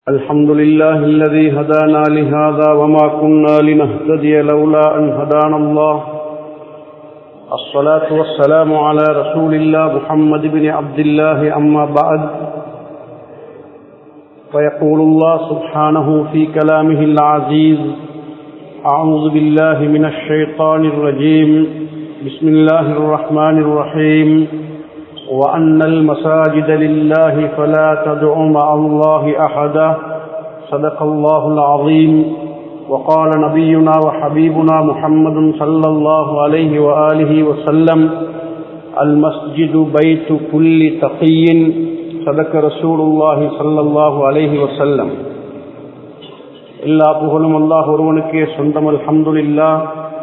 الحمد لله الذي هدانا لهذا وما كنا لنهتدي لولا أن هدانا الله الصلاة والسلام على رسول الله محمد بن عبد الله أما بعد فيقول الله سبحانه في كلامه العزيز أعوذ بالله من الشيطان الرجيم بسم الله الرحمن الرحيم وأن المساجد لله فلا تدع مع الله أحدا صدق الله العظيم وقال نبينا وحبيبنا محمد صلى الله عليه وآله وسلم المسجد بيت كل تقي صدق رسول الله صلى الله عليه وسلم எல்லா புகழும் அல்லாஹ் ஒருவனுக்கே சொந்தம் அல்ஹம்துலில்லா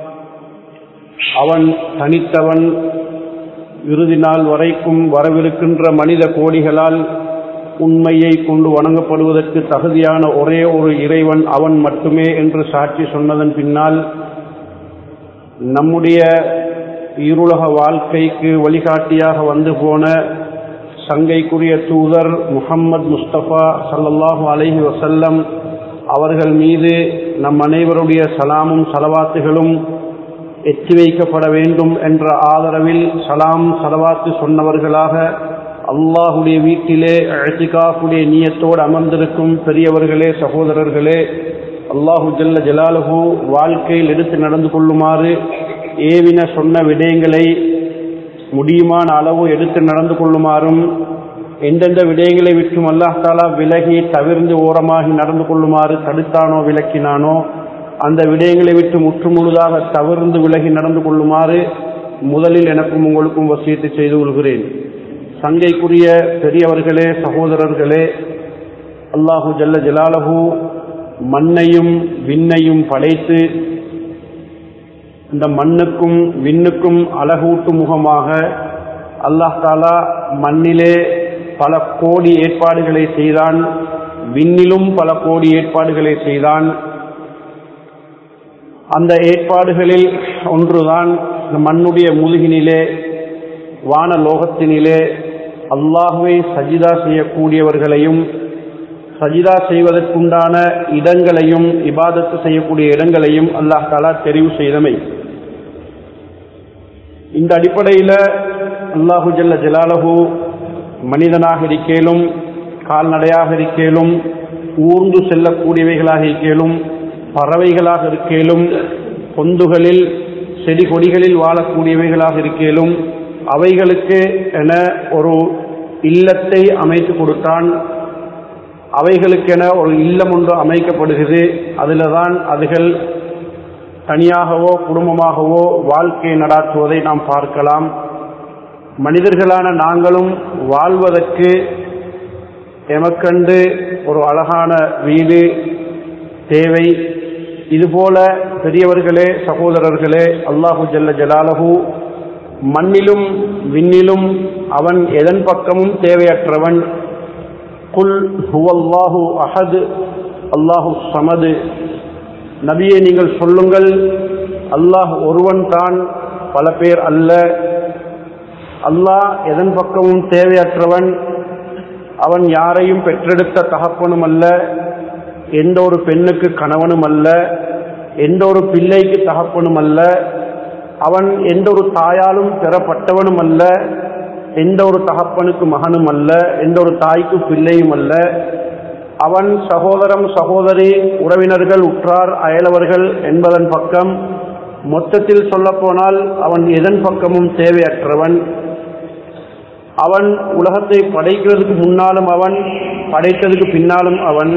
அவன் தனித்தவன் இறுதி நாள் வரைக்கும் வரவிருக்கின்ற மனித கோடிகளால் உண்மையை கொண்டு வணங்கப்படுவதற்கு தகுதியான ஒரே ஒரு இறைவன் அவன் மட்டுமே என்று சாட்சி சொன்னதன் பின்னால் நம்முடைய இருளக வாழ்க்கைக்கு வழிகாட்டியாக வந்து போன சங்கைக்குரிய தூதர் முகம்மது முஸ்தபா சல்லல்லாஹு அலஹி வசல்லம் அவர்கள் மீது நம் அனைவருடைய சலாமும் சலவாத்துகளும் எத்தி வைக்கப்பட வேண்டும் என்ற ஆதரவில் சலாம் சலவாத்து சொன்னவர்களாக அல்லாஹுடைய வீட்டிலே அழத்திகாஃபுடைய நீயத்தோடு அமர்ந்திருக்கும் பெரியவர்களே சகோதரர்களே அல்லாஹு ஜல்ல ஜலாலுஹு வாழ்க்கையில் எடுத்து நடந்து கொள்ளுமாறு ஏவின சொன்ன விடயங்களை முடியுமான அளவு எடுத்து நடந்து கொள்ளுமாறும் எந்தெந்த விடயங்களை விட்டும் அல்லாஹாலா விலகி தவிர்ந்து ஓரமாகி நடந்து கொள்ளுமாறு தடுத்தானோ விளக்கினானோ அந்த விடயங்களை விட்டு முற்று முழுதாக தவிர்ந்து விலகி நடந்து கொள்ளுமாறு முதலில் எனக்கும் உங்களுக்கும் வசியத்தை செய்து கொள்கிறேன் சங்கைக்குரிய பெரியவர்களே சகோதரர்களே அல்லாஹு ஜல்ல ஜலாலஹு மண்ணையும் விண்ணையும் படைத்து இந்த மண்ணுக்கும் விண்ணுக்கும் அழகூட்டும் முகமாக அல்லாஹ் தாலா மண்ணிலே பல கோடி ஏற்பாடுகளை செய்தான் விண்ணிலும் பல கோடி ஏற்பாடுகளை செய்தான் அந்த ஏற்பாடுகளில் ஒன்றுதான் இந்த மண்ணுடைய முதுகினிலே வான லோகத்தினிலே அல்லாஹுவை சஜிதா செய்யக்கூடியவர்களையும் சஜிதா செய்வதற்குண்டான இடங்களையும் இபாதத்து செய்யக்கூடிய இடங்களையும் அல்லாஹ் தாலா தெரிவு செய்தமை இந்த அடிப்படையில் அல்லாஹு ஜல்ல ஜலாலஹு மனிதனாக இருக்கேலும் கால்நடையாக இருக்கேலும் ஊர்ந்து செல்லக்கூடியவைகளாக இருக்கேலும் பறவைகளாக இருக்கேலும் பொந்துகளில் செடி கொடிகளில் வாழக்கூடியவைகளாக இருக்கேலும் அவைகளுக்கு என ஒரு இல்லத்தை அமைத்து கொடுத்தான் அவைகளுக்கென ஒரு இல்லம் ஒன்று அமைக்கப்படுகிறது அதில் தான் அதுகள் தனியாகவோ குடும்பமாகவோ வாழ்க்கை நடாத்துவதை நாம் பார்க்கலாம் மனிதர்களான நாங்களும் வாழ்வதற்கு எமக்கண்டு ஒரு அழகான வீடு தேவை இதுபோல பெரியவர்களே சகோதரர்களே அல்லாஹு ஜல்ல ஜலாலஹு மண்ணிலும் விண்ணிலும் அவன் எதன் பக்கமும் தேவையற்றவன் குல் ஹுவல்லாஹு அஹது அல்லாஹு சமது நபியை நீங்கள் சொல்லுங்கள் அல்லாஹ் ஒருவன் தான் பல பேர் அல்ல அல்லாஹ் எதன் பக்கமும் தேவையற்றவன் அவன் யாரையும் பெற்றெடுத்த தகப்பனும் அல்ல எந்த ஒரு பெண்ணுக்கு கணவனும் அல்ல எந்த ஒரு பிள்ளைக்கு தகப்பனும் அல்ல அவன் எந்த ஒரு தாயாலும் பெறப்பட்டவனும் அல்ல எந்த ஒரு தகப்பனுக்கு மகனும் அல்ல எந்த ஒரு தாய்க்கு பிள்ளையும் அல்ல அவன் சகோதரம் சகோதரி உறவினர்கள் உற்றார் அயலவர்கள் என்பதன் பக்கம் மொத்தத்தில் சொல்லப்போனால் அவன் எதன் பக்கமும் தேவையற்றவன் அவன் உலகத்தை படைக்கிறதுக்கு முன்னாலும் அவன் படைத்ததுக்கு பின்னாலும் அவன்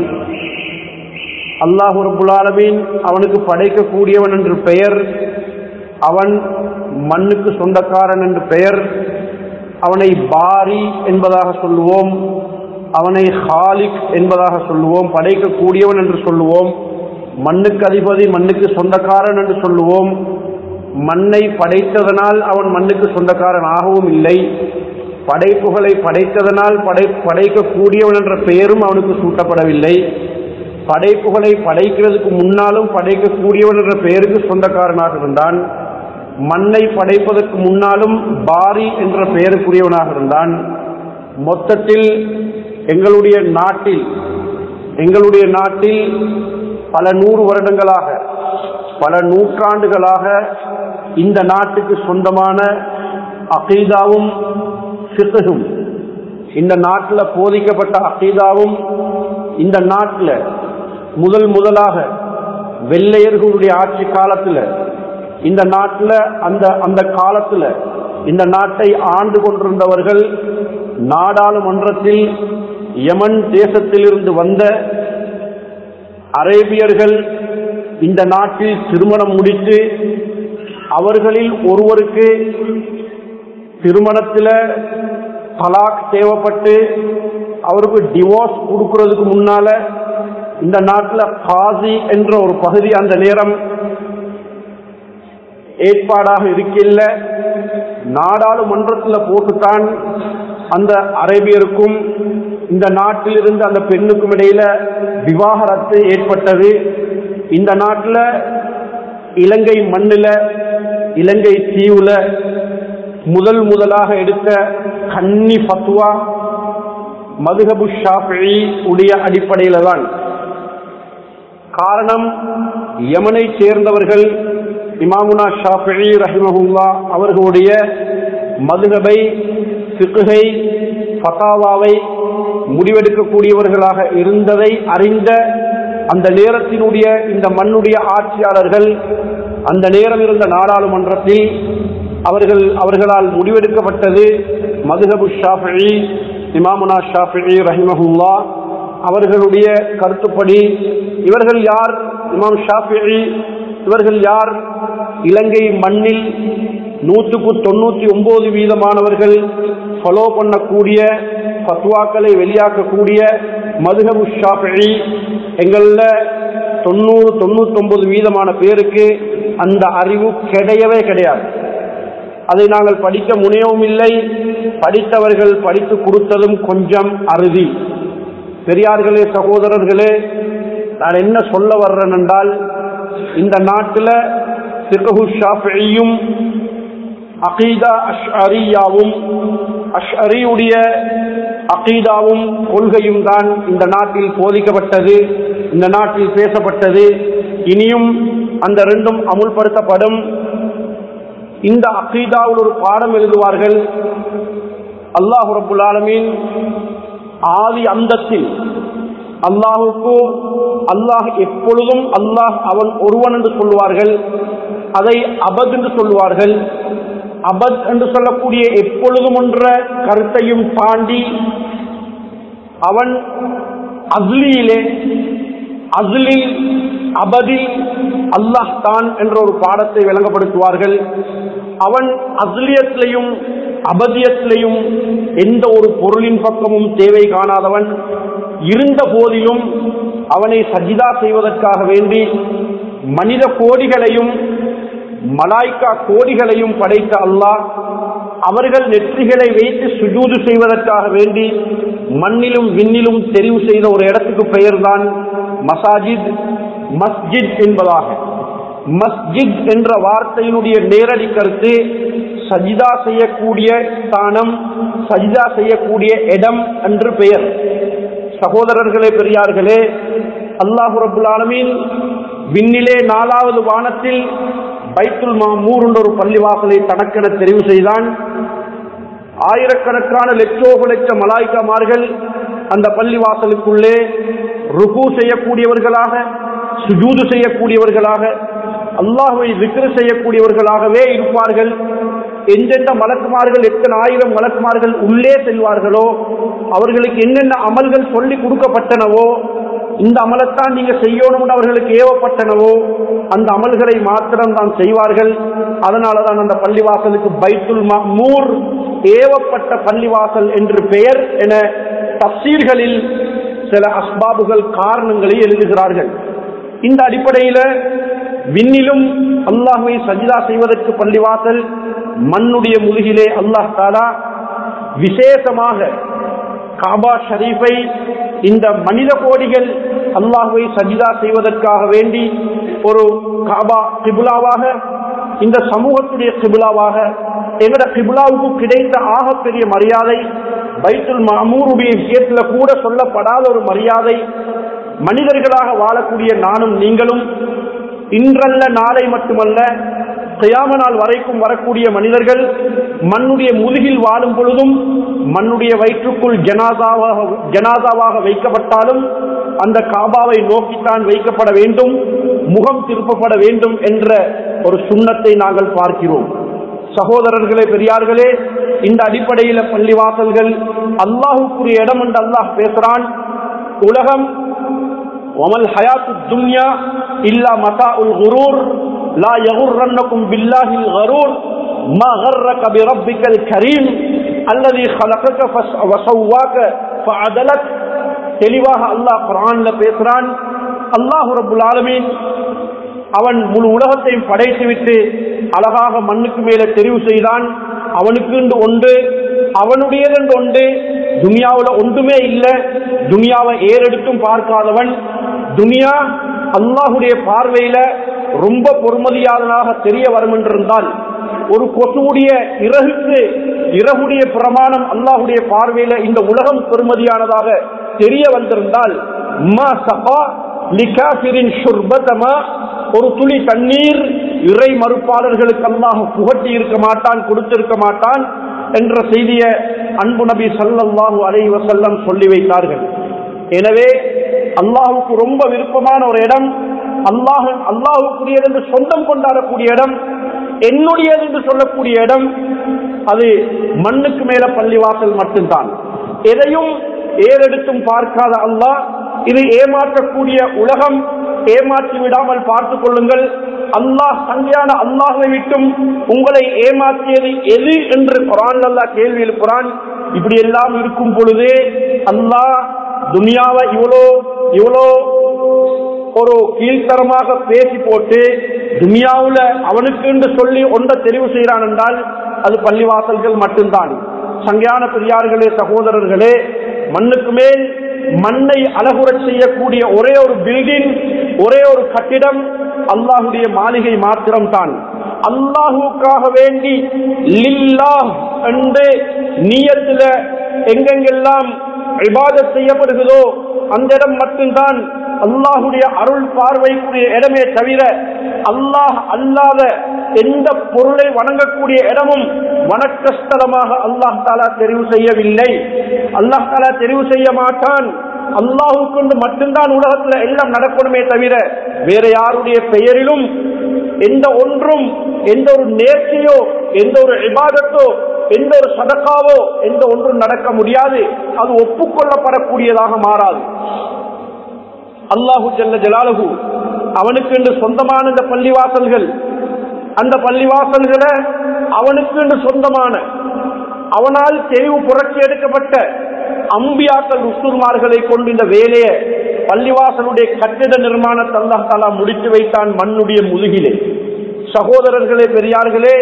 அல்லாஹ் ரபுல்லாலமீன் அவனுக்கு படைக்கக்கூடியவன் என்று பெயர் அவன் மண்ணுக்கு சொந்தக்காரன் என்று பெயர் அவனை பாரி என்பதாக சொல்லுவோம் அவனை ஹாலிக் என்பதாக சொல்லுவோம் படைக்கக்கூடியவன் என்று சொல்லுவோம் மண்ணுக்கு அதிபதி மண்ணுக்கு சொந்தக்காரன் என்று சொல்லுவோம் மண்ணை படைத்ததனால் அவன் மண்ணுக்கு சொந்தக்காரன் ஆகவும் இல்லை படைப்புகளை படைத்ததனால் படை படைக்கக்கூடியவன் என்ற பெயரும் அவனுக்கு சூட்டப்படவில்லை படைப்புகளை படைக்கிறதுக்கு முன்னாலும் படைக்கக்கூடியவன் என்ற பெயருக்கு சொந்தக்காரனாக இருந்தான் மண்ணை படைப்பதற்கு முன்னாலும் பாரி என்ற பெயருக்குரியவனாக இருந்தான் மொத்தத்தில் எங்களுடைய நாட்டில் எங்களுடைய நாட்டில் பல நூறு வருடங்களாக பல நூற்றாண்டுகளாக இந்த நாட்டுக்கு சொந்தமான அகீதாவும் சித்தகும் இந்த நாட்டில் போதிக்கப்பட்ட அகீதாவும் இந்த நாட்டில் முதல் முதலாக வெள்ளையர்களுடைய ஆட்சி காலத்தில் இந்த நாட்டில் அந்த அந்த காலத்தில் இந்த நாட்டை ஆண்டு கொண்டிருந்தவர்கள் நாடாளுமன்றத்தில் யமன் தேசத்திலிருந்து வந்த அரேபியர்கள் இந்த நாட்டில் திருமணம் முடித்து அவர்களில் ஒருவருக்கு திருமணத்தில் தலாக் தேவைப்பட்டு அவருக்கு டிவோர்ஸ் கொடுக்கறதுக்கு முன்னால இந்த நாட்டில் காசி என்ற ஒரு பகுதி அந்த நேரம் ஏற்பாடாக இருக்கில்ல நாடாளுமன்றத்தில் போட்டுத்தான் அந்த அரேபியருக்கும் இந்த நாட்டில் இருந்து அந்த பெண்ணுக்கும் இடையில விவாகரத்து ஏற்பட்டது இந்த நாட்டில் இலங்கை மண்ணில் இலங்கை தீவுல முதல் முதலாக எடுத்த கன்னி பத்துவா மதுகபு ஷாஃபி உடைய அடிப்படையில தான் காரணம் யமனை சேர்ந்தவர்கள் இமாமுனா ஷாஃபி ரஹிமஹுல்லா அவர்களுடைய மதுகபை சிக்குகை ஃபதாவாவை முடிவெடுக்கக்கூடியவர்களாக இருந்ததை அறிந்த அந்த நேரத்தினுடைய இந்த மண்ணுடைய ஆட்சியாளர்கள் அந்த நேரம் இருந்த நாடாளுமன்றத்தில் அவர்கள் அவர்களால் முடிவெடுக்கப்பட்டது மதுஹபு ஷாஃபி இமாமுனா ஷாஃபி ரஹிமஹுல்லா அவர்களுடைய கருத்துப்படி இவர்கள் யார் இமாம் ஷாஃபி இவர்கள் யார் இலங்கை மண்ணில் நூற்றுக்கு தொண்ணூத்தி ஒன்பது வீதமானவர்கள் ஃபாலோ பண்ணக்கூடிய ஃபத்வாக்களை வெளியாக்கக்கூடிய மதுஹபு ஷாஃபி எங்களில் தொண்ணூறு தொண்ணூத்தொன்பது வீதமான பேருக்கு அந்த அறிவு கிடையவே கிடையாது அதை நாங்கள் படிக்க முனையவும் இல்லை படித்தவர்கள் படித்து கொடுத்ததும் கொஞ்சம் அறுதி பெரியார்களே சகோதரர்களே நான் என்ன சொல்ல வர்றேன் என்றால் இந்த நாட்டில் சிறகு ஷாஃபியும் அகீதா அஷ்அரியாவும் அஷ்அரியுடைய அகீதாவும் கொள்கையும் தான் இந்த நாட்டில் போதிக்கப்பட்டது இந்த நாட்டில் பேசப்பட்டது இனியும் அந்த ரெண்டும் அமுல்படுத்தப்படும் இந்த அகீதாவில் ஒரு பாடம் எழுதுவார்கள் அல்லாஹு ரபுல் ஆலமீன் ஆதி அந்தத்தில் அல்லாஹுக்கு அல்லாஹ் எப்பொழுதும் அல்லாஹ் அவன் ஒருவன் என்று சொல்லுவார்கள் அதை அபத் என்று சொல்லுவார்கள் அபத் என்று சொல்லக்கூடிய எப்பொழுதும் என்ற கருத்தையும் தாண்டி அவன் அஸ்லியிலே அஸ்லில் அபதில் அல்லாஹ் தான் என்ற ஒரு பாடத்தை விளங்கப்படுத்துவார்கள் அவன் அஸ்லியத்திலையும் அபதியத்திலையும் எந்த ஒரு பொருளின் பக்கமும் தேவை காணாதவன் இருந்த போதிலும் அவனை சஜிதா செய்வதற்காக வேண்டி மனித கோடிகளையும் மலாய்க்கா கோடிகளையும் படைத்த அல்லாஹ் அவர்கள் நெற்றிகளை வைத்து சுஜூது செய்வதற்காக வேண்டி மண்ணிலும் விண்ணிலும் தெரிவு செய்த ஒரு இடத்துக்கு பெயர்தான் மசாஜித் மஸ்ஜித் என்பதாக மஸ்ஜித் என்ற வார்த்தையினுடைய நேரடி கருத்து சஜிதா செய்யக்கூடிய ஸ்தானம் சஜிதா செய்யக்கூடிய இடம் என்று பெயர் சகோதரர்களே பெரியார்களே அல்லாஹு ரபுல் ஆலமீன் விண்ணிலே நாலாவது வானத்தில் பைத்துல் மாமூர் என்ற ஒரு பள்ளிவாசலை தனக்கென தெரிவு செய்தான் ஆயிரக்கணக்கான லட்சோப லட்ச மலாய்க்கமார்கள் அந்த பள்ளிவாசலுக்குள்ளே ருகு செய்யக்கூடியவர்களாக சுஜூது செய்யக்கூடியவர்களாக அல்லாஹுவை விக்கிர செய்யக்கூடியவர்களாகவே இருப்பார்கள் எந்தெந்த மலக்குமார்கள் எத்தனை ஆயிரம் மலக்குமார்கள் உள்ளே செல்வார்களோ அவர்களுக்கு என்னென்ன அமல்கள் சொல்லி கொடுக்கப்பட்டனவோ இந்த அமலத்தான் நீங்க செய்யணும்னு அவர்களுக்கு ஏவப்பட்டனவோ அந்த அமல்களை மாத்திரம் தான் செய்வார்கள் அதனாலதான் அந்த பள்ளிவாசலுக்கு பைத்துல் மூர் ஏவப்பட்ட பள்ளிவாசல் என்று பெயர் என தப்சீர்களில் சில அஸ்பாபுகள் காரணங்களை எழுதுகிறார்கள் இந்த அடிப்படையில் விண்ணிலும் அல்லாஹுவை சஜிதா செய்வதற்கு பள்ளிவாசல் மண்ணுடைய முதுகிலே அல்லாஹ் தாலா விசேஷமாக காபா ஷரீஃபை இந்த மனித கோடிகள் அல்லாஹுவை சஜிதா செய்வதற்காக வேண்டி ஒரு காபா கிபுலாவாக இந்த சமூகத்துடைய கிபுலாவாக எங்கட கிபுலாவுக்கு கிடைத்த ஆகப்பெரிய மரியாதை பைத்துல் மாமூருடைய விஷயத்தில் கூட சொல்லப்படாத ஒரு மரியாதை மனிதர்களாக வாழக்கூடிய நானும் நீங்களும் இன்றல்ல நாளை மட்டுமல்ல கியாம நாள் வரைக்கும் வரக்கூடிய மனிதர்கள் மண்ணுடைய முதுகில் வாழும் பொழுதும் மண்ணுடைய வயிற்றுக்குள் ஜனாதாவாக ஜனாதாவாக வைக்கப்பட்டாலும் அந்த காபாவை நோக்கித்தான் வைக்கப்பட வேண்டும் முகம் திருப்பப்பட வேண்டும் என்ற ஒரு சுண்ணத்தை நாங்கள் பார்க்கிறோம் சகோதரர்களே பெரியார்களே இந்த அடிப்படையில பள்ளிவாசல்கள் அல்லாஹுக்குரிய இடம் என்று அல்லாஹ் பேசுறான் உலகம் ஒமல் ஹயாத்து துன்யா இல்லா மதா உல் குரூர் லா யகுர்ரன்னக்கும் பில்லாஹில் கரூர் ما غرك بربك الكريم الذي خلقك وسواك فعدلك தெளிவாக அல்லாஹ் குர்ஆன்ல பேசுறான் அல்லாஹ் ரப்புல் ஆலமீன் அவன் முழு உலகத்தையும் படைத்துவிட்டு அழகாக மண்ணுக்கு மேல தெரிவு செய்தான் அவனுக்கு ஒன்று அவனுடையது என்று ஒன்று துனியாவுல ஒன்றுமே இல்லை துனியாவை ஏறெடுத்தும் பார்க்காதவன் துனியா அல்லாஹுடைய பார்வையில ரொம்ப பொறுமதியாதனாக தெரிய வரும் என்றிருந்தால் ஒரு கொசுவுடைய இறகுக்கு இறகுடைய பிரமாணம் அல்லாஹுடைய பார்வையில இந்த உலகம் பெருமதியானதாக தெரிய வந்திருந்தால் மா சபா லிகாஃபிரின் ஷுர்பதமா ஒரு துளி தண்ணீர் இறை மறுப்பாளர்களுக்கு அல்லாஹ் புகட்டி இருக்க மாட்டான் கொடுத்திருக்க மாட்டான் என்ற செய்திய அன்பு நபி சல்லல்லாஹு அலை வசல்லம் சொல்லி வைத்தார்கள் எனவே அல்லாஹுக்கு ரொம்ப விருப்பமான ஒரு இடம் அல்லாஹ் அல்லாஹுக்குரியது என்று சொந்தம் கொண்டாடக்கூடிய இடம் என்னுடையது என்று சொல்லக்கூடிய இடம் அது மண்ணுக்கு மேல பள்ளிவாசல் மட்டும்தான் எதையும் ஏறெடுத்தும் பார்க்காத அல்லாஹ் இது ஏமாற்றக்கூடிய உலகம் ஏமாற்றி விடாமல் பார்த்துக் கொள்ளுங்கள் அல்லாஹ் சங்கையான அல்லாஹை விட்டும் உங்களை ஏமாற்றியது எது என்று குரான் அல்லாஹ் கேள்வி எழுப்புறான் இப்படி எல்லாம் இருக்கும் பொழுதே அல்லாஹ் துனியாவை இவ்வளோ இவ்வளோ ஒரு கீழ்த்தரமாக பேசி போட்டு துனியாவுல அவனுக்கு என்று சொல்லி ஒன்றை தெரிவு செய்கிறான் என்றால் அது பள்ளிவாசல்கள் மட்டும்தான் சங்கையான பெரியார்களே சகோதரர்களே மண்ணுக்கு மேல் மண்ணை அழகுறச் செய்யக்கூடிய ஒரே ஒரு பில்டிங் ஒரே ஒரு கட்டிடம் அல்லாஹுடைய மாளிகை மாத்திரம்தான் அல்லாஹுக்காக வேண்டி லில்லா என்று நீயத்துல எங்கெங்கெல்லாம் இபாதத் செய்யப்படுகிறதோ அந்த இடம் மட்டும்தான் அல்லாஹுடைய அருள் பார்வைக்குரிய இடமே தவிர அல்லாஹ் அல்லாத எந்த பொருளை வணங்கக்கூடிய இடமும் வணக்கஸ்தலமாக அல்லாஹ் தாலா தெரிவு செய்யவில்லை அல்லாஹ் தாலா தெரிவு செய்ய மாட்டான் அல்லாஹு கொண்டு மட்டும்தான் உலகத்துல எல்லாம் நடக்கணுமே தவிர வேற யாருடைய பெயரிலும் எந்த ஒன்றும் எந்த ஒரு நேர்ச்சியோ எந்த ஒரு இபாதத்தோ எந்த ஒரு சதக்காவோ எந்த ஒன்றும் நடக்க முடியாது அது ஒப்புக்கொள்ளப்படக்கூடியதாக மாறாது அல்லாஹு ஜல்ல ஜலாலகு அவனுக்கு என்று சொந்தமான இந்த பள்ளிவாசல்கள் அந்த பள்ளிவாசல்களை அவனுக்கு என்று சொந்தமான அவனால் தெரிவு புரட்சி எடுக்கப்பட்ட அம்பியாக்கள் உசுர்மார்களை கொண்டு இந்த வேலையை பள்ளிவாசலுடைய கட்டிட நிர்மாணத்தை அல்லாஹ் தாலா முடித்து வைத்தான் மண்ணுடைய முதுகிலே சகோதரர்களே பெரியார்களே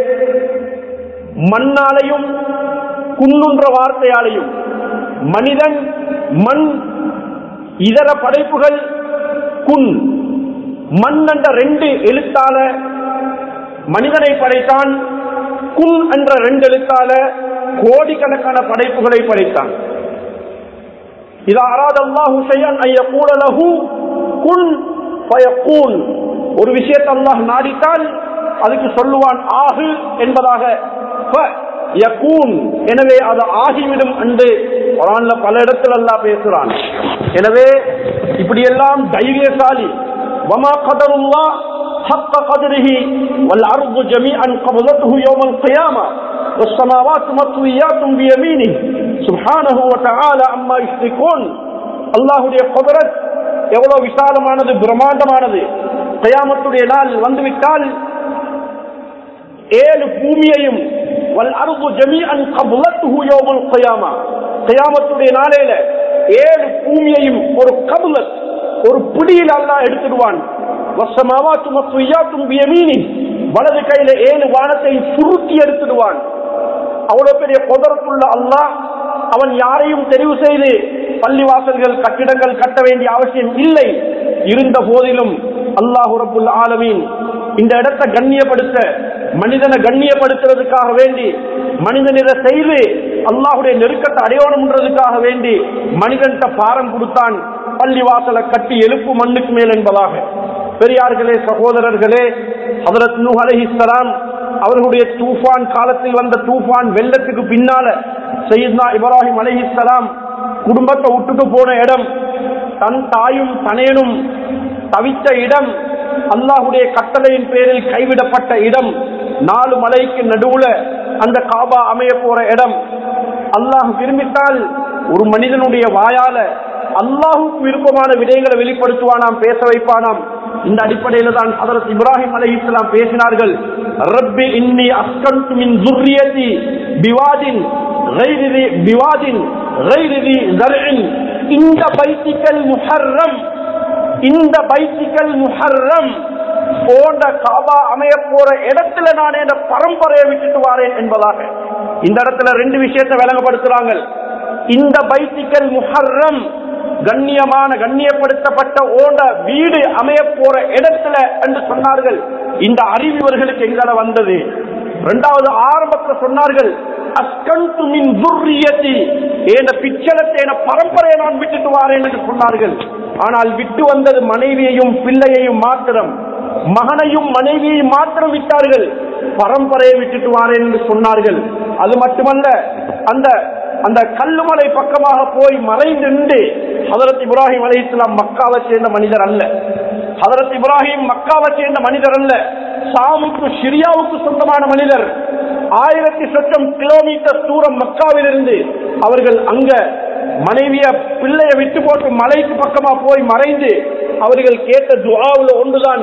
மண்ணாலையும் குன்னுன்ற வார்த்தையாலையும் மனிதன் மண் இதர படைப்புகள் குன் மண் என்ற ரெண்டு எழுத்தால மனிதனை படைத்தான் குன் என்ற ரெண்டு எழுத்தால கோடிக்கணக்கான படைப்புகளை படைத்தான் இது அராத அல்லாஹு செய்யன் ஐயக்கூட லஹு குன் பயக்கூன் ஒரு விஷயத்தை அல்லாஹ் நாடித்தால் அதுக்கு சொல்லுவான் ஆகு என்பதாக யக்கூன் எனவே அது ஆகிவிடும் என்று குரான்ல பல இடத்தில் அல்லாஹ் பேசுறான் எனவே இப்படியெல்லாம் தைரியசாலி வமா கதருல்லா حق قدره والأرض جميعا قبضته يوم القيامة والسماوات مطويات بيمينه سبحانه وتعالى عما يشركون அல்லாஹுடைய குதிரத் எவ்வளவு விசாலமானது பிரம்மாண்டமானது கயாமத்துடைய நாள் வந்துவிட்டால் ஏழு பூமியையும் வல் அருகு ஜமீஅன் கபுலத்துஹு யௌமுல் கியாமா கியாமத்துடைய நாளையில ஏழு பூமியையும் ஒரு கபுலத் ஒரு பிடியில் அல்லாஹ் எடுத்துடுவான் வசமாவாத்து மத்துயாத்தும் பியமீனி வலது கையில ஏழு வானத்தை சுருட்டி எடுத்துடுவான் அவ்வளவு பெரிய குதிரத்துள்ள அல்லாஹ் அவன் யாரையும் தெரிவு செய்து பள்ளிவாசல்கள் கட்டிடங்கள் கட்ட வேண்டிய அவசியம் இல்லை இருந்த போதிலும் அல்லாஹு ரபுல் ஆலமீன் இந்த இடத்தை கண்ணியப்படுத்த மனிதனை கண்ணியப்படுத்துறதுக்காக வேண்டி மனிதன் இதை செய்து அல்லாஹுடைய நெருக்கத்தை அடையணும்ன்றதுக்காக வேண்டி மனிதன்கிட்ட பாரம் கொடுத்தான் பள்ளிவாசலை கட்டி எழுப்பு மண்ணுக்கு மேல் என்பதாக பெரியார்களே சகோதரர்களே ஹதரத் நூஹ் அலைஹிஸ்ஸலாம் அவர்களுடைய தூஃபான் காலத்தில் வந்த தூஃபான் வெள்ளத்துக்கு பின்னால சையத்னா இப்ராஹிம் அலைஹிஸ்ஸலாம் குடும்பத்தை விட்டுட்டு போன இடம் தன் தாயும் தனேனும் தவித்த இடம் அல்லாஹுடைய கட்டளையின் பேரில் கைவிடப்பட்ட இடம் நாலு மலைக்கு நடுவுல அந்த காபா அமைய போற இடம் அல்லாஹ் விரும்பித்தால் ஒரு மனிதனுடைய வாயால அல்லாஹுக்கு விருப்பமான விடயங்களை வெளிப்படுத்துவானாம் பேச வைப்பானாம் இந்த அடிப்படையில தான் ஹதரத் இப்ராஹிம் அலை இஸ்லாம் பேசினார்கள் ரப்பி இன்னி அஸ்கன்து மின் துர்ரியதி பிவாதின் غير ذي بواد غير ذي زرع இந்த பைத்திக்கல் முஹர்ரம் இந்த பைத்திக்கல் முஹர்ரம் போன்ற காபா அமைய போற இடத்துல நான் என் பரம்பரையை விட்டுட்டு வாரேன் என்பதாக இந்த இடத்துல ரெண்டு விஷயத்தை விளங்கப்படுத்துறாங்க இந்த பைத்திக்கல் முஹர்ரம் கண்ணியமான கண்ணியப்படுத்தப்பட்ட ஓண்ட வீடு அமைய போற இடத்துல என்று சொன்னார்கள் இந்த அறிவு இவர்களுக்கு எங்கால வந்தது இரண்டாவது ஆரம்பத்தில் சொன்னார்கள் அஸ்கந்து மின் துர்ரியத்தி என பிச்சலத்தை என பரம்பரையை நான் விட்டுட்டு வாரேன் என்று சொன்னார்கள் ஆனால் விட்டு வந்தது மனைவியையும் பிள்ளையையும் மாத்திரம் மகனையும் மனைவியையும் மாத்திரம் விட்டார்கள் பரம்பரையை விட்டுட்டு வாரேன் என்று சொன்னார்கள் அது மட்டுமல்ல அந்த அந்த கல்லுமலை பக்கமாக போய் மறைந்து நின்று ஹதரத் இப்ராஹிம் அலி இஸ்லாம் மக்காவை சேர்ந்த மனிதர் அல்ல ஹதரத் இப்ராஹிம் மக்காவை சேர்ந்த மனிதர் அல்ல சாமுக்கு சிரியாவுக்கு சொந்தமான மனிதர் ஆயிரத்தி சொச்சம் கிலோமீட்டர் தூரம் மக்காவிலிருந்து அவர்கள் அங்க மனைவிய பிள்ளைய விட்டு போட்டு மலைக்கு பக்கமா போய் மறைந்து அவர்கள் கேட்ட துஆவுல ஒன்றுதான்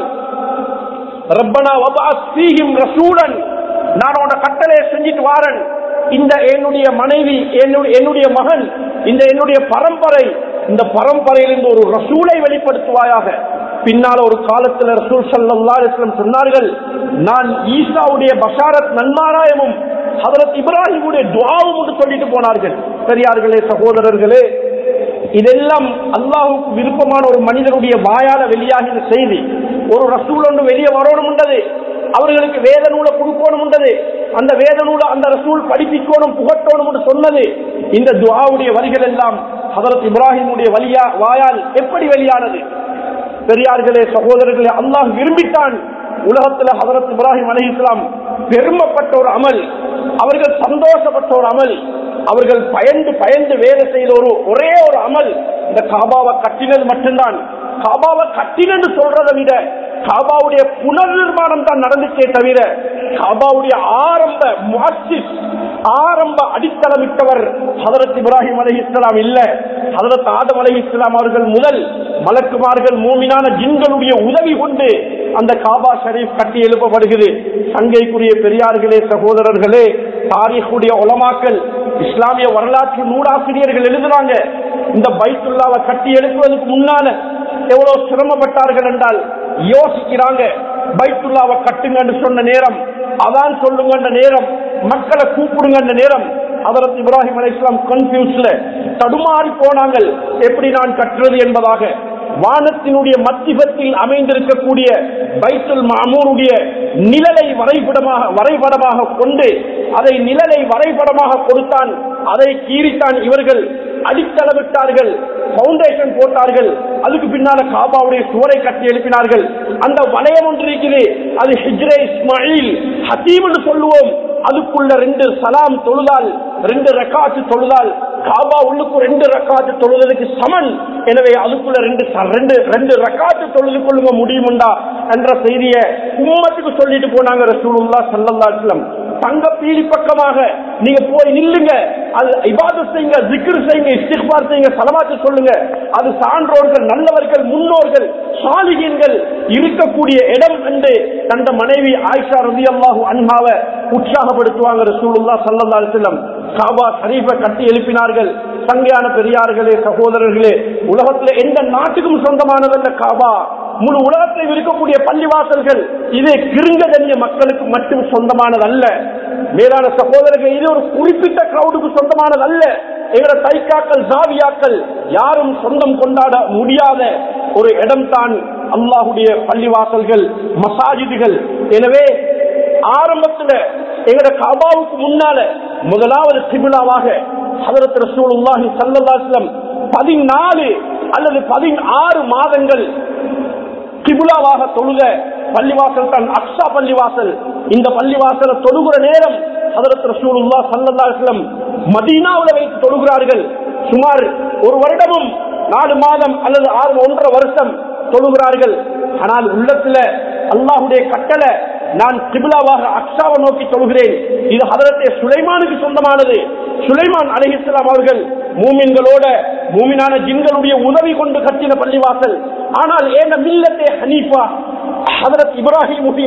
ரப்பனா வபாஸ் ஃபீஹிம் ரசூலன் நான் உன கட்டளையை செஞ்சிட்டு வாரன் இந்த என்னுடைய மனைவி என்னுடைய என்னுடைய மகன் இந்த என்னுடைய பரம்பரை இந்த பரம்பரையிலிருந்து ஒரு ரசூலை வெளிப்படுத்துவாயாக பின்னால ஒரு காலத்துல ரசூல் சல்லா அலிஸ்லம் சொன்னார்கள் நான் ஈசாவுடைய பஷாரத் நன்மாராயமும் ஹதரத் இப்ராஹிமுடைய துவாவும் என்று சொல்லிட்டு போனார்கள் பெரியார்களே சகோதரர்களே இதெல்லாம் அல்லாஹுக்கு விருப்பமான ஒரு மனிதனுடைய வாயால வெளியாகிற செய்தி ஒரு ரசூல் ஒன்று வெளியே வரணும்ன்றது அவர்களுக்கு வேத நூலை கொடுக்கணும்ன்றது அந்த வேத நூலை அந்த ரசூல் படிப்பிக்கணும் புகட்டணும் என்று சொன்னது இந்த துவாவுடைய வரிகள் எல்லாம் ஹதரத் இப்ராஹிமுடைய வழியா வாயால் எப்படி வெளியானது பெரியார்களே சகோதரர்களே அல்லாஹ் விரும்பித்தான் உலகத்துல ஹதரத் இப்ராஹிம் அலி இஸ்லாம் பெருமைப்பட்ட ஒரு அமல் அவர்கள் சந்தோஷப்பட்ட ஒரு அமல் அவர்கள் பயந்து பயந்து வேலை செய்த ஒரு ஒரே ஒரு அமல் இந்த காபாவை கட்டினது மட்டும்தான் காபாவை கட்டினு சொல்றதை விட காபாவுடைய புனர் நிர்மாணம் தான் நடந்துச்சே தவிர காபாவுடைய ஆரம்ப முஹஸ்ஸிஸ் ஆரம்ப அடித்தளமிட்டவர் ஹதரத் இப்ராஹிம் அலி இஸ்லாம் இல்ல ஹதரத் ஆதம் அலி இஸ்லாம் அவர்கள் முதல் மலக்குமார்கள் மூமினான ஜின்களுடைய உதவி கொண்டு அந்த காபா ஷரீப் கட்டி எழுப்பப்படுகிறது சங்கைக்குரிய பெரியார்களே சகோதரர்களே தாரிகுடைய உலமாக்கல் இஸ்லாமிய வரலாற்று நூலாசிரியர்கள் எழுதுறாங்க இந்த பைத்துல்லாவை கட்டி எழுப்புவதற்கு முன்னால எவ்வளவு சிரமப்பட்டார்கள் என்றால் யோசிக்கிறாங்க பைத்துல்லாவை கட்டுங்கன்னு சொன்ன நேரம் அதான் சொல்லுங்க நேரம் மக்களை கூப்பிடுங்க நேரம் அதற்கு இப்ராஹிம் அலி இஸ்லாம் கன்ஃபியூஸ்ல தடுமாறி போனாங்கள் எப்படி நான் கட்டுறது என்பதாக வானத்தினுடைய மத்திபத்தில் அமைந்திருக்கக்கூடிய பைத்துல் மாமூருடைய நிழலை வரைபடமாக வரைபடமாக கொண்டு அதை நிழலை வரைபடமாக கொடுத்தான் அதை கீறித்தான் இவர்கள் அடித்தளவிட்டார்கள் பவுண்டேஷன் போட்டார்கள் அதுக்கு பின்னால காபாவுடைய சுவரை கட்டி எழுப்பினார்கள் அந்த வளையம் ஒன்று இருக்குது அது ஹிஜ்ரே இஸ்மாயில் ஹசீம் என்று சொல்லுவோம் அதுக்குள்ள ரெண்டு சலாம் தொழுதால் ரெண்டு ரக்காத்து தொழுதால் காபா உள்ளுக்கு ரெண்டு ரக்காத்து தொழுதலுக்கு சமன் எனவே அதுக்குள்ள ரெண்டு ச- ரெண்டு ரெண்டு ரக்காத்து தொழுது கொள்ளுங்க முடியுமுண்டா என்ற செய்தியை உம்மத்துக்கு சொல்லிட்டு போனாங்க ரசூலுல்லா ஸல்லல்லாஹு அலைஹி வஸல்லம் தங்க பீலி பக்கமாக நீங்க போய் நில்லுங்க அது இபாதத் செய்யுங்க ஜிக்ர் செய்யுங்க இஸ்திக்பார் செய்யுங்க சலவாத்து சொல்லுங்க அது சான்றோர்கள் நல்லவர்கள் முன்னோர்கள் சாலிகீன்கள் இருக்கக்கூடிய இடம் என்று தந்த மனைவி ஆயிஷா ரலியல்லாஹு அன்ஹாவை உற்சாகப்படுத்துவாங்க ரசூலுல்லாஹ் ஸல்லல்லாஹு அலைஹி வஸல்லம் காபா ஷரீஃபை கட்டி எழுப்பினார்கள் சங்கையான பெரியார்களே சகோதரர்களே உலகத்தில் எந்த நாட்டுக்கும் சொந்தமானதல்ல காபா முழு உலகத்தில் இருக்கக்கூடிய பள்ளிவாசல்கள் இது கிருங்கதன்ய மக்களுக்கு மட்டும் சொந்தமானதல்ல மேலான சகோதரர்கள் இது ஒரு குறிப்பிட்ட கிரௌடுக்கு சொந்தமானதல்ல எங்களோட தைக்காக்கள் ஜாவியாக்கள் யாரும் சொந்தம் கொண்டாட முடியாத ஒரு இடம்தான் அல்லாஹுடைய பள்ளிவாசல்கள் மசாஜிதுகள் எனவே ஆரம்பத்துல எங்கட காபாவுக்கு முன்னால முதலாவது கிபிலாவாக ஹதரத் ரசூலுல்லாஹி ஸல்லல்லாஹு அலைஹி வஸல்லம் பதினாலு அல்லது பதினாறு மாதங்கள் கிபுலாவாக தொழுக பள்ளிவாசல் தான் அக்ஷா பள்ளிவாசல் இந்த பள்ளிவாசல தொழுகிற நேரம் ஹதரத் ரசூலுல்லா ஸல்லல்லாஹு அலைஹி வஸல்லம் மதீனாவுல வைத்து தொழுகிறார்கள் சுமார் ஒரு வருடமும் நாலு மாதம் அல்லது ஆறு ஒன்றரை வருஷம் தொழுகிறார்கள் ஆனால் உள்ளத்துல அல்லாஹுடைய கட்டளை நான் கிபிலாவாக அக்ஷாவை நோக்கி தொழுகிறேன் இது ஹதரத்தே சுலைமானுக்கு சொந்தமானது சுலைமான் அலிஹிஸ்லாம் அவர்கள் மூமின்களோட மூமினான ஜின்களுடைய உதவி கொண்டு கட்டின பள்ளிவாசல் ஆனால் ஏன மில்லத்தே ஹனீஃபா ஹதரத் இப்ராஹிமுடைய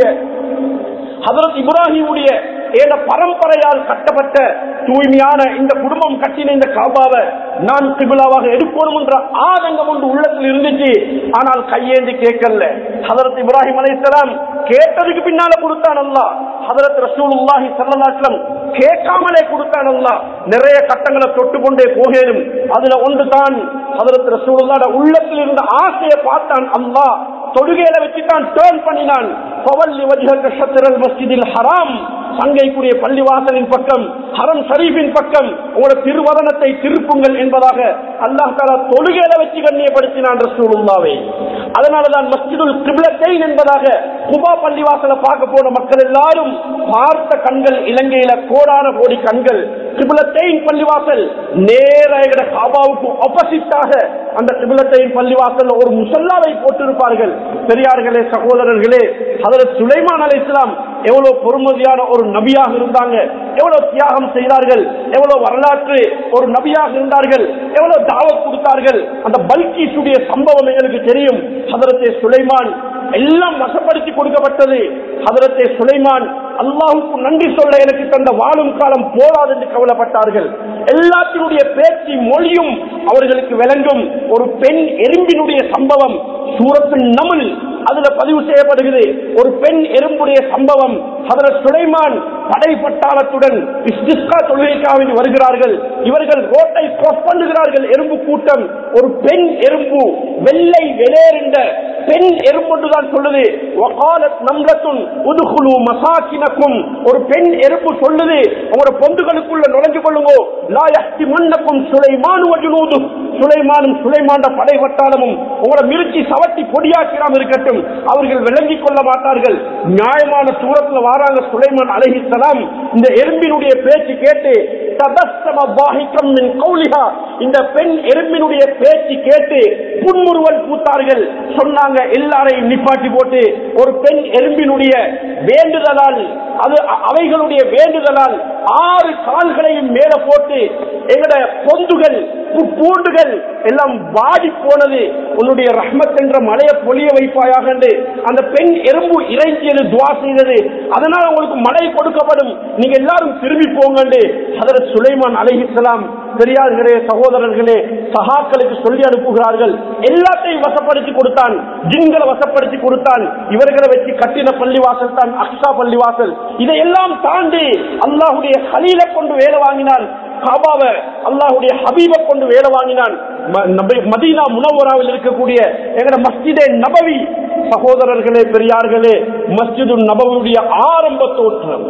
ஹதரத் இப்ராஹிமுடைய ஏன பரம்பரையால் கட்டப்பட்ட தூய்மையான இந்த குடும்பம் கட்டின இந்த காபாவை நான் கிபிலாவாக எடுக்கணும் என்ற ஆதங்கம் ஒன்று உள்ளத்தில் இருந்துச்சு ஆனால் கையேந்தி கேட்கல ஹதரத் இப்ராஹிம் அலைஹிஸ்ஸலாம் கேட்டதுக்கு பின்னால கொடுத்தான் அல்லாஹ் ஹதரத் ரசூலுல்லாஹி ஸல்லல்லாஹு அலைஹி வஸல்லம் கேட்காமலே கொடுத்தான் அல்லாஹ் நிறைய கட்டங்களை தொட்டு கொண்டே போகேனும் அதுல ஒன்று தான் ஹதரத் ரசூலுல்லாஹ் உள்ளத்தில் இருந்த ஆசையை பார்த்தான் அல்லாஹ் தொழுகையில வச்சுதான் டேர்ன் பண்ணினான் பவல்லி வஜ்ஹக ஷத்ரல் மஸ்ஜிதில் ஹராம் சங்கைக்குரிய பள்ளிவாசலின் பக்கம் ஹரம் ஷரீஃபின் பக்கம் உங்களோட திருவதனத்தை திருப்புங்கள் என்பதாக அல்லாஹ் தாலா தொழுகையில வச்சு கண்ணியப்படுத்தினான் ரசூலுல்லாவை அதனாலதான் மஸ்ஜிதுல் கிப்லத்தைன் என்பதாக குபா பள்ளிவாசலை பார்க்க போன மக்கள் எல்லாரும் பார்த்த கண்கள் இலங்கையில கோடான கோடி கண்கள் கிபிலத்தைன் பள்ளிவாசல் நேர எங்கட காபாவுக்கு ஆப்போசிட்டாக அந்த கிபிலத்தைன் பள்ளிவாசல் ஒரு முசல்லாவை போட்டிருப்பார்கள் பெரியார்களே சகோதரர்களே ஹதரத் சுலைமான் அலை இஸ்லாம் எவ்வளவு பொறுமதியான ஒரு நபியாக இருந்தாங்க எவ்வளவு தியாகம் செய்தார்கள் எவ்வளவு வரலாற்று ஒரு நபியாக இருந்தார்கள் எவ்வளவு தாவத் கொடுத்தார்கள் அந்த பல்கீசுடைய சம்பவம் எங்களுக்கு தெரியும் ஹதரத்தே சுலைமான் எல்லாம் வசப்படுத்தி கொடுக்கப்பட்டது ஹதரத்தே சுலைமான் அல்லாஹுக்கு நன்றி சொல்ல எனக்கு தந்த வாழும் காலம் போதாது என்று கவலைப்பட்டார்கள் எல்லாத்தினுடைய பேச்சு மொழியும் அவர்களுக்கு விளங்கும் ஒரு பெண் எறும்பினுடைய சம்பவம் சூரத்தின் நமல் அதுல பதிவு செய்யப்படுகிறது ஒரு பெண் எறும்புடைய சம்பவம் ஹதரத் சுலைமான் படை பட்டாளத்துடன் இஸ்திஸ்கா தொழுகைக்காக வருகிறார்கள் இவர்கள் ரோட்டை cross பண்ணுகிறார்கள் எறும்பு கூட்டம் ஒரு பெண் எறும்பு வெள்ளை வெளியேறின்ற பெண் எறும்பு தான் சொல்லுது வகாலத் நம்லத்துன் உதுகுலு மசாக்கினக்கும் ஒரு பெண் எறும்பு சொல்லுது உங்களோட பொந்துகளுக்குள்ள நுழைஞ்சு கொள்ளுங்க லா யஹ்தி மன்னக்கும் சுலைமானு வஜுனூது சுலைமானும் சுலைமாண்ட படை வட்டாளமும் உங்களோட மிருச்சி சவட்டி பொடியாக்கிராம இருக்கட்டும் அவர்கள் விளங்கிக் கொள்ள மாட்டார்கள் நியாயமான தூரத்துல வாராங்க சுலைமான் அலைஹிஸ்ஸலாம் இந்த எறும்பினுடைய பேச்சு கேட்டு தபஸ்தம பாஹிகம் மின் கௌலிஹா இந்த பெண் எறும்பினுடைய பேச்சு கேட்டு புன்முறுவல் பூத்தார்கள் சொன்னாங்க எல்லாரையும் நிப்பாட்டி போட்டு ஒரு பெண் எறும்பினுடைய வேண்டுதலால் அது அ- அவைகளுடைய வேண்டுதலால் ஆறு கால்களையும் மேல போட்டு எங்கட பொந்துகள் பு- பூண்டுகள் எல்லாம் வாடி போனது உன்னுடைய ரஹ்மத் என்ற மலையை பொழிய வைப்பாயாக என்று அந்த பெண் எறும்பு இறைஞ்சியது துவா செய்தது அதனால் உங்களுக்கு மழை கொடுக்கப்படும் நீங்க எல்லாரும் திரும்பி போங்கண்டு ஹதரத் சுலைமான் அலைஹிஸ்ஸலாம் பெரியார்களே சகோதரர்களே சகாக்களுக்கு சொல்லி அனுப்புகிறார்கள் எல்லாத்தையும் வசப்படுத்தி கொடுத்தான் ஜின்களை வசப்படுத்தி கொடுத்தான் இவர்களை வச்சு கட்டின பள்ளிவாசல் தான் அக்ஷா பள்ளிவாசல் இதையெல்லாம் தாண்டி அல்லாஹுடைய ஹலீலை கொண்டு வேலை வாங்கினான் காபாவை அல்லாஹுடைய ஹபீபை கொண்டு வேலை வாங்கினான் ம- நபி- மதீனா முனவராவில் இருக்கக்கூடிய எங்கட மஸ்ஜிதே நபவி சகோதரர்களே பெரியார்களே மஸ்ஜிது நபவியுடைய ஆரம்ப தோற்றம்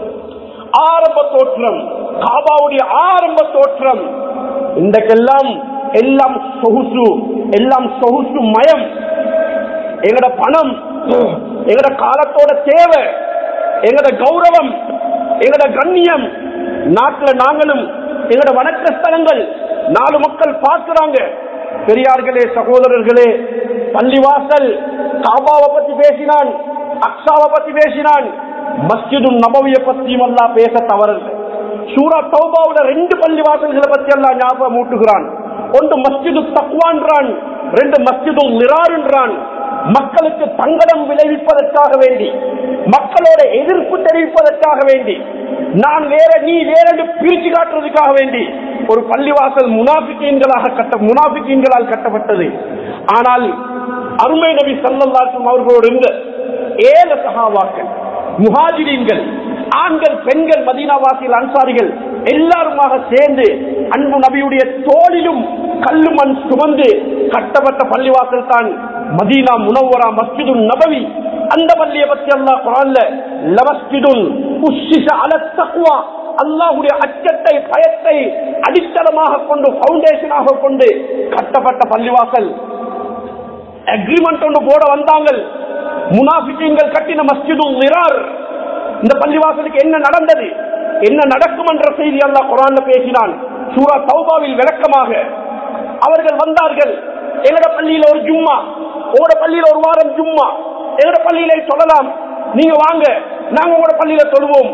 ஆரம்ப தோற்றம் காபாவுடைய ஆரம்ப தோற்றம் இன்றைக்கெல்லாம் எல்லாம் சொகுசு எல்லாம் சொகுசு மயம் எங்கட பணம் எங்கட காலத்தோட தேவை எங்கட கௌரவம் எங்கட கண்ணியம் நாட்டுல நாங்களும் எங்கட வணக்க ஸ்தலங்கள் நாலு மக்கள் பார்க்கிறாங்க பெரியார்களே சகோதரர்களே பள்ளிவாசல் காபாவை பத்தி பேசினான் அக்ஸாவை பத்தி பேசினான் மஸ்ஜிது நபவிய பத்தியும் எல்லாம் பேச தவறில்லை சூரா தௌபாவுல ரெண்டு பள்ளி வாசல்களை பத்தி எல்லாம் ஞாபகம் ஊட்டுகிறான் ஒன்று மஸ்ஜிது தக்வான்றான் ரெண்டு மஸ்ஜிது நிராறுன்றான் மக்களுக்கு தங்கடம் விளைவிப்பதற்காக வேண்டி மக்களோட எதிர்ப்பு தெரிவிப்பதற்காக வேண்டி நான் வேற நீ வேற என்று பிரிச்சு காட்டுறதுக்காக வேண்டி ஒரு பள்ளிவாசல் முனாபிக்கீன்களாக கட்ட முனாபிக்கீன்களால் கட்டப்பட்டது ஆனால் அருமை நபி சல்லல்லாஹு அவர்களோடு இருந்த ஏழு சகாவாக்கள் முஹாஜிரீன்கள் ஆண்கள் பெண்கள் மதீனாவாசிகள் அன்சாரிகள் எல்லாருமாக சேர்ந்து அன்பு நபியுடைய தோளிலும் கல்லு மண் சுமந்து கட்டப்பட்ட பள்ளிவாசல் தான் மதீனா முனவரா மஸ்ஜிது நபவி அந்த பள்ளியை பத்தி அல்லாஹ் குரான்ல லமஸ்ஜிதுன் உஸ்ஸிஸ அல தக்வா அல்லாஹுடைய அச்சத்தை பயத்தை அடித்தளமாக கொண்டு பவுண்டேஷனாக கொண்டு கட்டப்பட்ட பள்ளிவாசல் அக்ரிமெண்ட் ஒன்று போட வந்தாங்க முனாஃபிக்கீங்கள் கட்டின மஸ்ஜிதுல் நிரார் இந்த பள்ளிவாசலுக்கு என்ன நடந்தது என்ன நடக்கும் என்ற செய்தி அல்லாஹ் குரான்ல பேசினான் சூரா தௌபாவில் விளக்கமாக அவர்கள் வந்தார்கள் எங்கட பள்ளியில ஒரு ஜும்மா உங்களோட பள்ளியில ஒரு வாரம் ஜும்மா எங்கட பள்ளியில சொல்லலாம் நீங்க வாங்க நாங்க உங்களோட பள்ளியில தொழுவோம்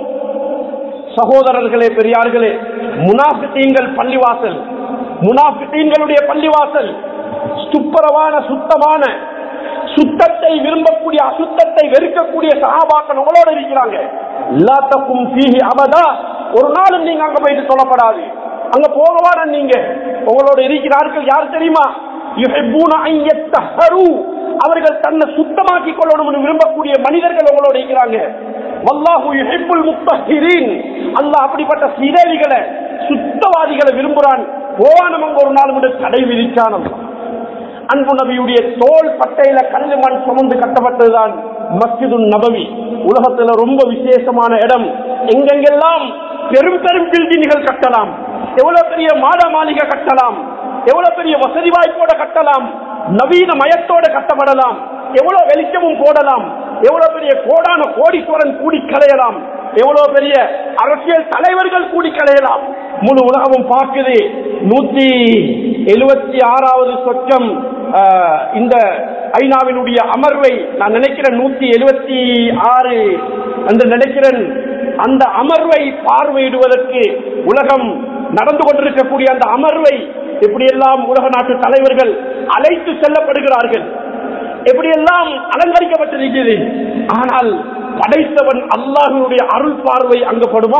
சகோதரர்களே பெரியார்களே முனாஃபித்தீன்கள் பள்ளிவாசல் முனாஃபித்தீன்களுடைய பள்ளிவாசல் துப்புரவான சுத்தமான சுத்தத்தை விரும்பக்கூடிய அசுத்தத்தை வெறுக்கக்கூடிய சகாபாக்கள் உங்களோட இருக்கிறாங்க எல்லாத்துக்கும் ஃபீஹி அபதா ஒரு நாளும் நீங்க அங்க போயிட்டு சொல்லப்படாது அங்க போகவான நீங்க உங்களோட இருக்கிறார்கள் யார் தெரியுமா யுஹிப்பூன அன் யத்தஹரு. அவர்கள் தன்னை சுத்தமாக்கி கொள்ளணும் விரும்பக்கூடிய மனிதர்கள் உங்களோட இருக்கிறாங்க வல்லாஹு யுஹிப்புல் முத்தஹிரீன் அல்லாஹ் அப்படிப்பட்ட சிறவிகளை சுத்தவாதிகளை விரும்புறான் போவானம் அங்க ஒரு நாள் மட்டும் தடை விதிச்சானம் அன்பு நபியுடைய தோல் பட்டையில கல்லு மண் சுமந்து கட்டப்பட்டதுதான் மஸ்ஜிது நபவி உலகத்துல ரொம்ப விசேஷமான இடம் எங்கெங்கெல்லாம் பெரும் பெரும் பில்டிங்குகள் கட்டலாம் எவ்வளவு பெரிய மாட மாளிகை கட்டலாம் எவ்வளவு பெரிய வசதி வாய்ப்போட கட்டலாம் நவீன மயத்தோட கட்டப்படலாம் எவ்வளவு வெளிச்சமும் போடலாம் எவ்வளவு பெரிய கோடான கோடீஸ்வரன் கூடி கலையலாம் எவ்வளவு பெரிய அரசியல் தலைவர்கள் கூடி கலையலாம் முழு உலகமும் பார்க்குது நூத்தி எழுபத்தி ஆறாவது சொச்சம் ஆஹ், இந்த ஐநாவினுடைய அமர்வை நான் நினைக்கிறேன் நூத்தி எழுபத்தி ஆறு என்று நினைக்கிறேன் அந்த அமர்வை பார்வையிடுவதற்கு உலகம் நடந்து கொண்டிருக்கக்கூடிய அந்த அமர்வை எப்படியெல்லாம் உலக நாட்டு தலைவர்கள் அழைத்து செல்லப்படுகிறார்கள் எப்படியெல்லாம் அலங்கரிக்கப்பட்டிருக்கிறது ஆனால் படைத்தவன் அல்லாஹுடைய அருள் பார்வை அங்கப்படுமா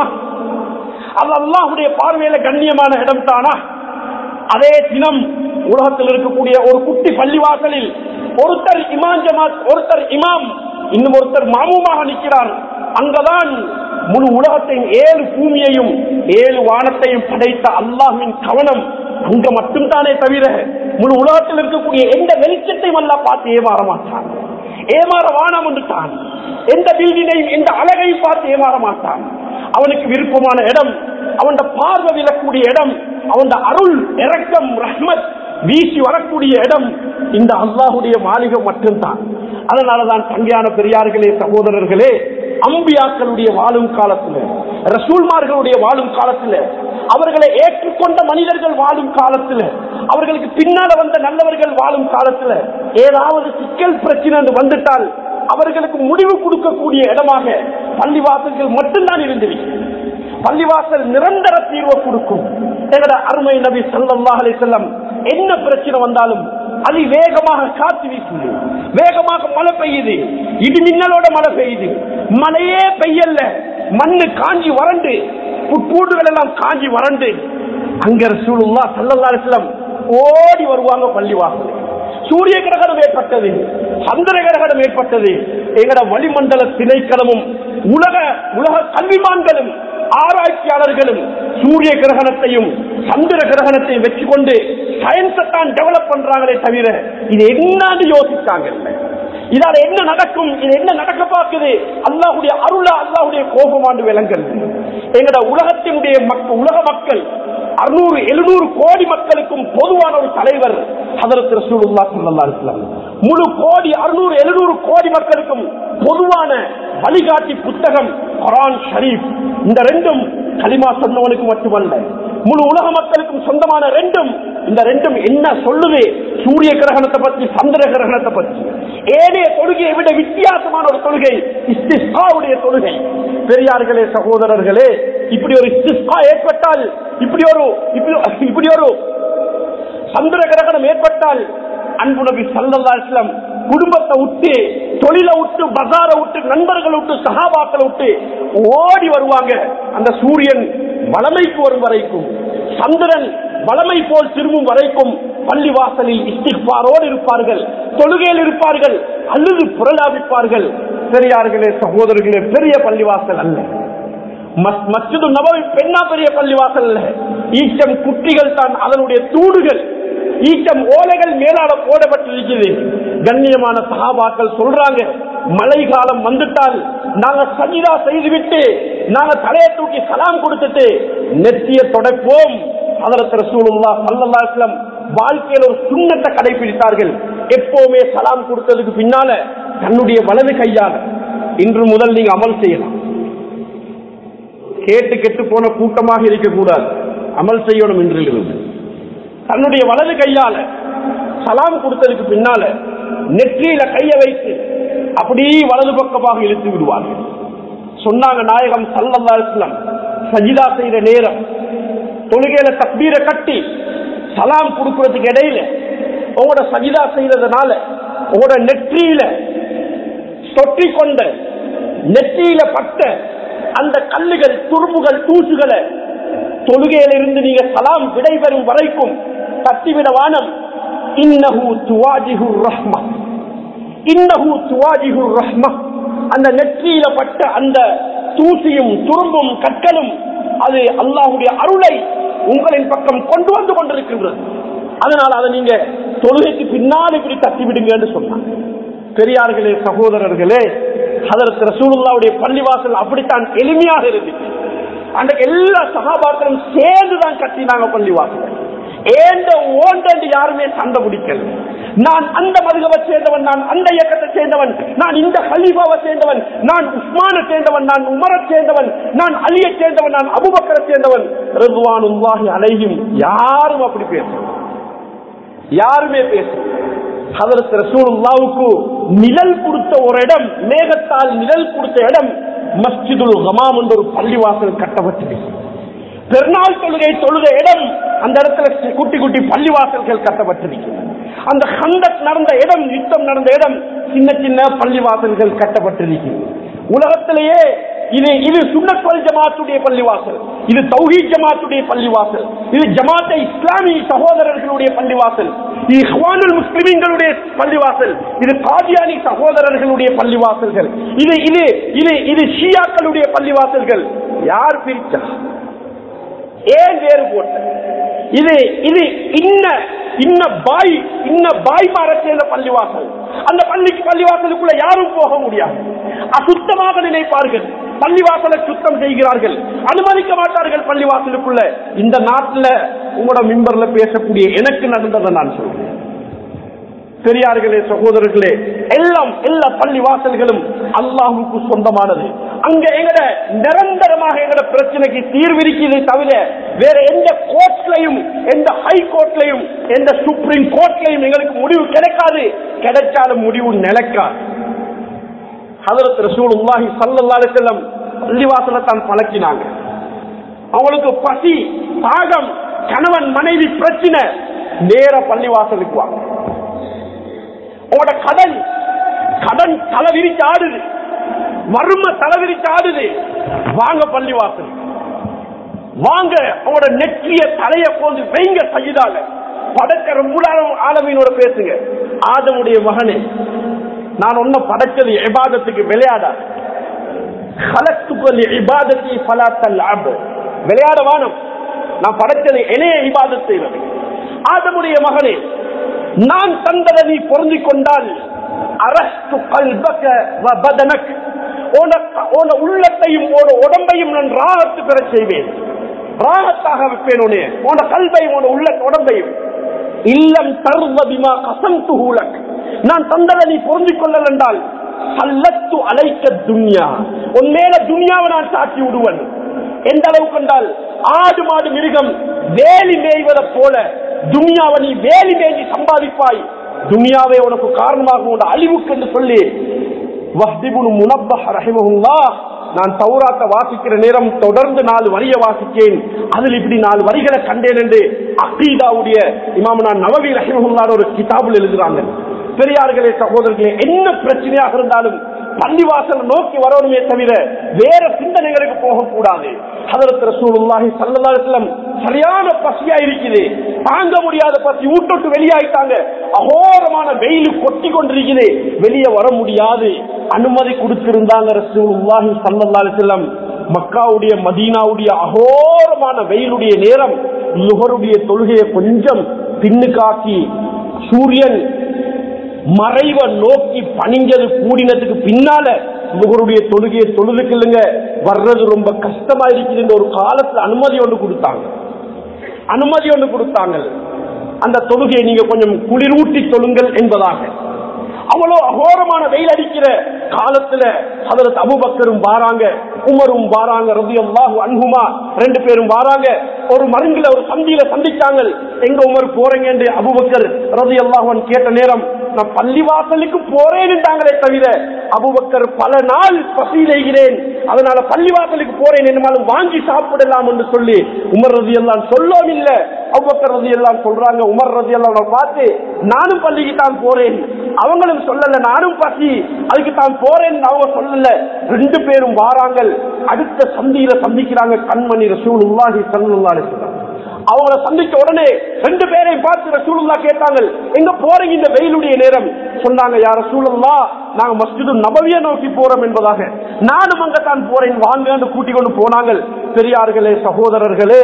அது அல்லாஹுடைய பார்வையில கண்ணியமான இடம் தானா அதே தினம் உலகத்தில் இருக்கக்கூடிய ஒரு குட்டி பள்ளிவாசலில் ஒருத்தர் இமாம் ஜமாத் ஒருத்தர் இமாம் இன்னும் ஒருத்தர் மாமுமாக நிற்கிறார் அங்கதான் முழு உலகத்தின் ஏழு பூமியையும் ஏழு வானத்தையும் படைத்த அல்லாஹ்வின் கவனம் அங்க மட்டும்தானே தவிர முழு உலகத்தில் இருக்கக்கூடிய எந்த வெளிச்சத்தையும் அல்லாஹ் பார்த்து ஏமாற மாட்டான் ஏமாற வானம் என்று தான் எந்த பில்டிங்கையும் எந்த அழகையும் பார்த்து ஏமாற மாட்டான் அவனுக்கு விருப்பமான இடம் அவன் பார்வை விழக்கூடிய இடம் அவன் அருள் இரக்கம் ரஹ்மத் வீசி வரக்கூடிய இடம் இந்த அல்லாஹுடைய மாளிகை மட்டும்தான் அதனாலதான் தங்கையான பெரியார்களே சகோதரர்களே அம்பியாக்களுடைய வாழும் காலத்துல ரசூல்மார்களுடைய வாழும் காலத்துல அவர்களை ஏற்றுக்கொண்ட மனிதர்கள் வாழும் காலத்துல அவர்களுக்கு பின்னால வந்த நல்லவர்கள் வாழும் காலத்துல ஏதாவது சிக்கல் பிரச்சனை என்று வந்துட்டால் அவர்களுக்கு முடிவு கொடுக்கக்கூடிய இடமாக பள்ளிவாசல்கள் மட்டும்தான் இருந்திருக்கிறது பள்ளிவாசல் நிரந்தர தீர்வை கொடுக்கும் எங்கட அருமை நபி ஸல்லல்லாஹு அலைஹி வஸல்லம் என்ன பிரச்சனை வந்தாலும் அது வேகமாக காத்து வீசுது வேகமாக மழை பெய்யுது இடி மின்னலோட மழை பெய்யுது மழையே பெய்யல மண்ணு காஞ்சி வறண்டு புட்பூண்டுகள் எல்லாம் காஞ்சி வறண்டு அங்க ரசூலுல்லா ஸல்லல்லாஹு அலைஹி வஸல்லம் ஓடி வருவாங்க பள்ளிவாசல் சூரிய கிரகணம் ஏற்பட்டது சந்திர கிரகணம் ஏற்பட்டது எங்கட வளிமண்டல திணைக்களமும் உலக உலக கல்விமான்களும் ஆராய்ச்சியாளர்களும் சூரிய கிரகணத்தையும் சந்திர கிரகணத்தையும் வச்சு கொண்டு சயின்ஸை தான் டெவலப் பண்றாங்களே தவிர இது என்னன்னு யோசிச்சாங்க இதால என்ன நடக்கும் இது என்ன நடக்க பார்க்குது அல்லாஹுடைய அருளா அல்லாஹுடைய கோபமாண்டு விலங்கல் எங்கட உலகத்தினுடைய மக்கள் உலக மக்கள் அறுநூறு எழுநூறு கோடி மக்களுக்கும் பொதுவான ஒரு தலைவர் ஹதரத் ரசூலுல்லா ஸல்லல்லாஹு அலைஹி வஸல்லம் முழு கோடி அறுநூறு எழுநூறு கோடி மக்களுக்கும் பொதுவான வழிகாட்டி புத்தகம் குரான் ஷரீப் இந்த ரெண்டும் கலிமா சொன்னவனுக்கு மட்டுமல்ல முழு உலக மக்களுக்கும் சொந்தமான ரெண்டும் இந்த ரெண்டும் என்ன சொல்லுது சூரிய கிரகணத்தை பத்தி சந்திர கிரகணத்தை பத்தி ஏனைய தொழுகையை விட வித்தியாசமான ஒரு தொழுகை இஸ்திஸ்காவுடைய தொழுகை பெரியார்களே சகோதரர்களே இப்படி ஒரு இஸ்திஸ்கா ஏற்பட்டால் இப்படி ஒரு இப்படி- இப்படி ஒரு சந்திர கிரகணம் ஏற்பட்டால் அன்பு நபி சல்லல்லாஹு அலைஹி வஸல்லம் குடும்பத்தை விட்டு தொழிலை விட்டு பஜாரை விட்டு நண்பர்களை விட்டு சகாபாக்களை விட்டு ஓடி வருவாங்க அந்த சூரியன் வளமைக்கு வரும் வரைக்கும் சந்திரன் வளமை போல் திரும்பும் வரைக்கும் பள்ளி வாசலில் இஸ்திக்பாரோடு இருப்பார்கள் தொழுகையில் இருப்பார்கள் அல்லது புரளாவிப்பார்கள் பெரியார்களே சகோதரர்களே பெரிய பள்ளிவாசல் அல்ல மஸ்- மஸ்ஜிது நபவி பெண்ணா பெரிய பள்ளிவாசல் அல்ல ஈச்சம் குட்டிகள் தான் அதனுடைய தூடுகள் ஈச்சம் ஓலைகள் மேலால போடப்பட்டிருக்கிறது கண்ணியமான சகாபாக்கள் சொல்றாங்க மழை காலம் வந்துட்டால் நாங்க சஜிதா செய்துவிட்டு நாங்க தலையை தூக்கி சலாம் கொடுத்துட்டு நெத்திய தொடப்போம் அதற்கு ரசூலுல்லா ஸல்லல்லாஹு அலைஹி வஸல்லம் வாழ்க்கையில ஒரு சுண்ணத்தை கடைபிடித்தார்கள் எப்பவுமே சலாம் கொடுத்ததுக்கு பின்னால தன்னுடைய வலது கையால இன்று முதல் நீங்க அமல் செய்யலாம் கேட்டு கெட்டு போன கூட்டமாக இருக்கக்கூடாது அமல் செய்யணும் இன்றிலிருந்து தன்னுடைய வலது கையால சலாம் கொடுத்ததுக்கு பின்னால நெற்றியில கைய வைத்து அப்படியே வலது பக்கமாக இழுத்து விடுவார்கள் சொன்னாங்க நாயகம் சல்லல்லா இஸ்லாம் சஜிதா செய்யற நேரம் தொழுகையில தக்பீரை கட்டி சலாம் கொடுக்கறதுக்கு இடையில உங்களோட சஜிதா செய்யறதுனால உங்களோட நெற்றியில தொற்றி கொண்ட நெற்றியில பட்ட அந்த கல்லுகள் துரும்புகள் தூசுகளை தொழுகையிலிருந்து நீங்க சலாம் விடைபெறும் வரைக்கும் தட்டிவிட வானம் இன்னஹு துவாஜிஹு ரஹ்மா இன்னஹு துவாஜிஹு ரஹ்மா அந்த நெற்றியில பட்ட அந்த தூசியும் துரும்பும் கற்களும் அது அல்லாஹுடைய அருளை உங்களின் பக்கம் கொண்டு வந்து கொண்டிருக்கின்றது அதனால் அதை நீங்க தொழுகைக்கு பின்னால் இப்படி தட்டி விடுங்கன்னு சொன்னாங்க பெரியார்களே சகோதரர்களே அதற்கு ரசூலுல்லாவுடைய பள்ளிவாசல் அப்படித்தான் எளிமையாக இருந்துச்சு அந்த எல்லா சகாபாக்களும் சேர்ந்துதான் கட்டினாங்க பள்ளிவாசல் ஏண்ட ஓண்டண்டு யாருமே சண்டை பிடிக்கல நான் அந்த மதுகவை சேர்ந்தவன் நான் அந்த இயக்கத்தை சேர்ந்தவன் நான் இந்த ஹலீஃபாவை சேர்ந்தவன் நான் உஸ்மானை சேர்ந்தவன் நான் உமரை சேர்ந்தவன் நான் அலியை சேர்ந்தவன் நான் அபுபக்கரை சேர்ந்தவன் ரிதுவானுல்லாஹி அலைஹிம் யாரும் அப்படி பேச யாருமே பேச ஹதரத் ரசூலுல்லாவுக்கு நிழல் கொடுத்த ஒரு இடம் மேகத்தால் நிழல் கொடுத்த இடம் மஸ்ஜிதுல் ஹமாம் என்ற ஒரு பள்ளிவாசல் கட்டப்பட்டிருக்கு பெருநாள் தொழுகை தொழுக இடம் அந்த இடத்துல குட்டி குட்டி பள்ளிவாசல்கள் கட்டப்பட்டிருக்கிறது அந்த ஹந்தக் நடந்த இடம் யுத்தம் நடந்த இடம் சின்ன சின்ன பள்ளிவாசல்கள் கட்டப்பட்டிருக்கிறது உலகத்திலேயே இது இது சுண்ணத்வல் ஜமாத்துடைய பள்ளிவாசல் இது தௌஹீத் ஜமாத்துடைய பள்ளிவாசல் இது ஜமாத்தை இஸ்லாமிய சகோதரர்களுடைய பள்ளிவாசல் இது ஹவானுல் முஸ்லிம்களுடைய பள்ளிவாசல் இது காதியானி சகோதரர்களுடைய பள்ளிவாசல்கள் இது இது இது இது ஷியாக்களுடைய பள்ளிவாசல்கள் யார் பிரிச்சா ஏன் வேறு போட்ட இது இது இன்ன இன்ன பாய் இன்ன பாய் மாற சேர்ந்த பள்ளிவாசல் அந்த பள்ளிக்கு பள்ளிவாசலுக்குள்ள யாரும் போக முடியாது அசுத்தமாக நினைப்பார்கள் பள்ளிவாசலை சுத்தம் செய்கிறார்கள் அனுமதிக்க மாட்டார்கள் பள்ளிவாசலுக்குள்ள இந்த நாட்டில் உங்களோட மிம்பர்ல பேசக்கூடிய எனக்கு நடந்ததை நான் சொல்றேன் பெரியார்களே சகோதரர்களே எல்லாம் எல்லா பள்ளி வாசல்களும் அல்லாஹுக்கு சொந்தமானது அங்க எங்கட நிரந்தரமாக எங்கட பிரச்சனைக்கு தீர்விருக்கிறதை தவிர வேற எந்த கோர்ட்லையும் எந்த ஹை கோர்ட்லையும் எந்த சுப்ரீம் கோர்ட்லையும் எங்களுக்கு முடிவு கிடைக்காது கிடைச்சாலும் முடிவு நிலைக்காது ஹதரத் ரசூலுல்லாஹி ஸல்லல்லாஹு அலைஹி வஸல்லம் பள்ளிவாசலை தான் பழக்கினாங்க அவங்களுக்கு பசி தாகம் கணவன் மனைவி பிரச்சனை நேர பள்ளிவாசலுக்கு வாங்க உங்களோட கடன் கடன் தலைவிரிச்சு ஆடுது வறுமை தலைவிரிச்சு ஆடுது வாங்க பள்ளிவாசல் வாங்க உங்களோட நெற்றிய தலைய போந்து வைங்க சஜிதால படைக்கிற மூலாரம் ஆலமீனோட பேசுங்க ஆதமுடைய மகனே நான் ஒன்னும் படைச்சது இபாதத்துக்கு விளையாடா கலத்துக்கள் இபாதத்தை பலாத்தல் ஆப் விளையாட வானம் நான் படைச்சது இணைய இபாதத் செய்வது ஆதமுடைய மகனே நான் தந்ததை நீ பொருந்திக் கொண்டால் அரசு கல்பக பதனக் உன உள்ளத்தையும் உன உடம்பையும் நான் ராகத்து பெற செய்வேன் ராகத்தாக வைப்பேன் உனே உன கல்வையும் உன உள்ள உடம்பையும் இல்லம் தருவதிமா கசம் துகுலக் நான் தந்ததை நீ பொருந்திக் கொள்ளல் என்றால் சல்லத்து அழைக்க துன்யா உன் மேல துன்யாவை நான் சாட்சி விடுவன் எந்த அளவுக்கு என்றால் ஆடு மாடு மிருகம் வேலி மேய்வதை போல துனியாவை நீ வேலி மேய்ஞ்சி சம்பாதிப்பாய் துனியாவை உனக்கு காரணமாக உன் அழிவுக்கு என்று சொல்லி வஹ்திபுன் முனப்பஹ் ரஹிமஹுல்லா நான் தௌராத்த வாசிக்கிற நேரம் தொடர்ந்து நாலு வரிய வாசித்தேன் அதில் இப்படி நாலு வரிகளை கண்டேன் என்று அக்கீதாவுடைய இமாம் நான் நவவி ரஹிமஹுல்லான ஒரு கிதாபில் எழுதுறாங்க பெரியார்களே சகோதரர்களே என்ன பிரச்சனையாக இருந்தாலும் பள்ளிவாசல் நோக்கி வரணுமே தவிர வேற சிந்தனைகளுக்கு போகக்கூடாது ஹதரத் ரசூலுல்லாஹி ஸல்லல்லாஹு அலைஹி வஸல்லம் சரியான பசியா இருக்குது தாங்க முடியாத பசி ஊட்டோட்டு வெளியாயிட்டாங்க அகோரமான வெயில் கொட்டி கொண்டிருக்குது வெளியே வர முடியாது அனுமதி கொடுத்திருந்தாங்க ரசூலுல்லாஹி ஸல்லல்லாஹு அலைஹி வஸல்லம் மக்காவுடைய மதீனாவுடைய அகோரமான வெயிலுடைய நேரம் லுகருடைய தொழுகையை கொஞ்சம் பின்னுக்காக்கி சூரியன் மறைவ நோக்கி பணிஞ்சது கூடினதுக்கு பின்னால முகருடைய தொழுகையை தொழுதுக்குள்ளுங்க வர்றது ரொம்ப கஷ்டமா இருக்குது ஒரு காலத்துல அனுமதி ஒன்று கொடுத்தாங்க அனுமதி ஒன்று கொடுத்தாங்க அந்த தொழுகையை நீங்க கொஞ்சம் குளிரூட்டி தொழுங்கள் என்பதாக அவ்வளோ அகோரமான வெயில் அடிக்கிற காலத்துல அதற்கு அபுபக்கரும் வாராங்க உமரும் வாராங்க ரதியல்லாஹு அன்ஹுமா ரெண்டு பேரும் வாராங்க ஒரு மருங்குல ஒரு சந்தியில சந்திச்சாங்க எங்க உமர் போறீங்க என்று அபுபக்கர் ரதியல்லாஹு கேட்ட நேரம் நான் பள்ளிவாசலுக்கு போறேன்னுட்டாங்களே தவிர அபுபக்கர் பல நாள் பசியிலேகிறேன் அதனால பள்ளிவாசலுக்கு போறேன் என்னமாலும் வாங்கி சாப்பிடலாம் என்று சொல்லி உமர் ரதி எல்லாம் சொல்லவும் இல்லை அபுபக்கர் ரதி எல்லாம் சொல்றாங்க உமர் ரதி எல்லாம் பார்த்து நானும் பள்ளிக்கு தான் போறேன் அவங்களும் சொல்லல நானும் பசி அதுக்கு தான் போறேன் அவங்க சொல்லல ரெண்டு பேரும் வாராங்க அடுத்த சந்தியில சந்திக்கிறாங்க கண்மணி ரசூல் உல்லாஹி சல்லுல்லாஹி அவங்கள சந்திச்ச உடனே ரெண்டு பேரையும் பார்த்து ரசூலுல்லா கேட்டாங்க எங்க போறீங்க இந்த வெயிலுடைய நேரம் சொன்னாங்க யார் ரசூலுல்லா நாங்க மஸ்ஜிது நபவிய நோக்கி போறோம் என்பதாக நானும் அங்கத்தான் போறேன் வாங்கன்னு கூட்டிக் கொண்டு போனாங்க பெரியார்களே சகோதரர்களே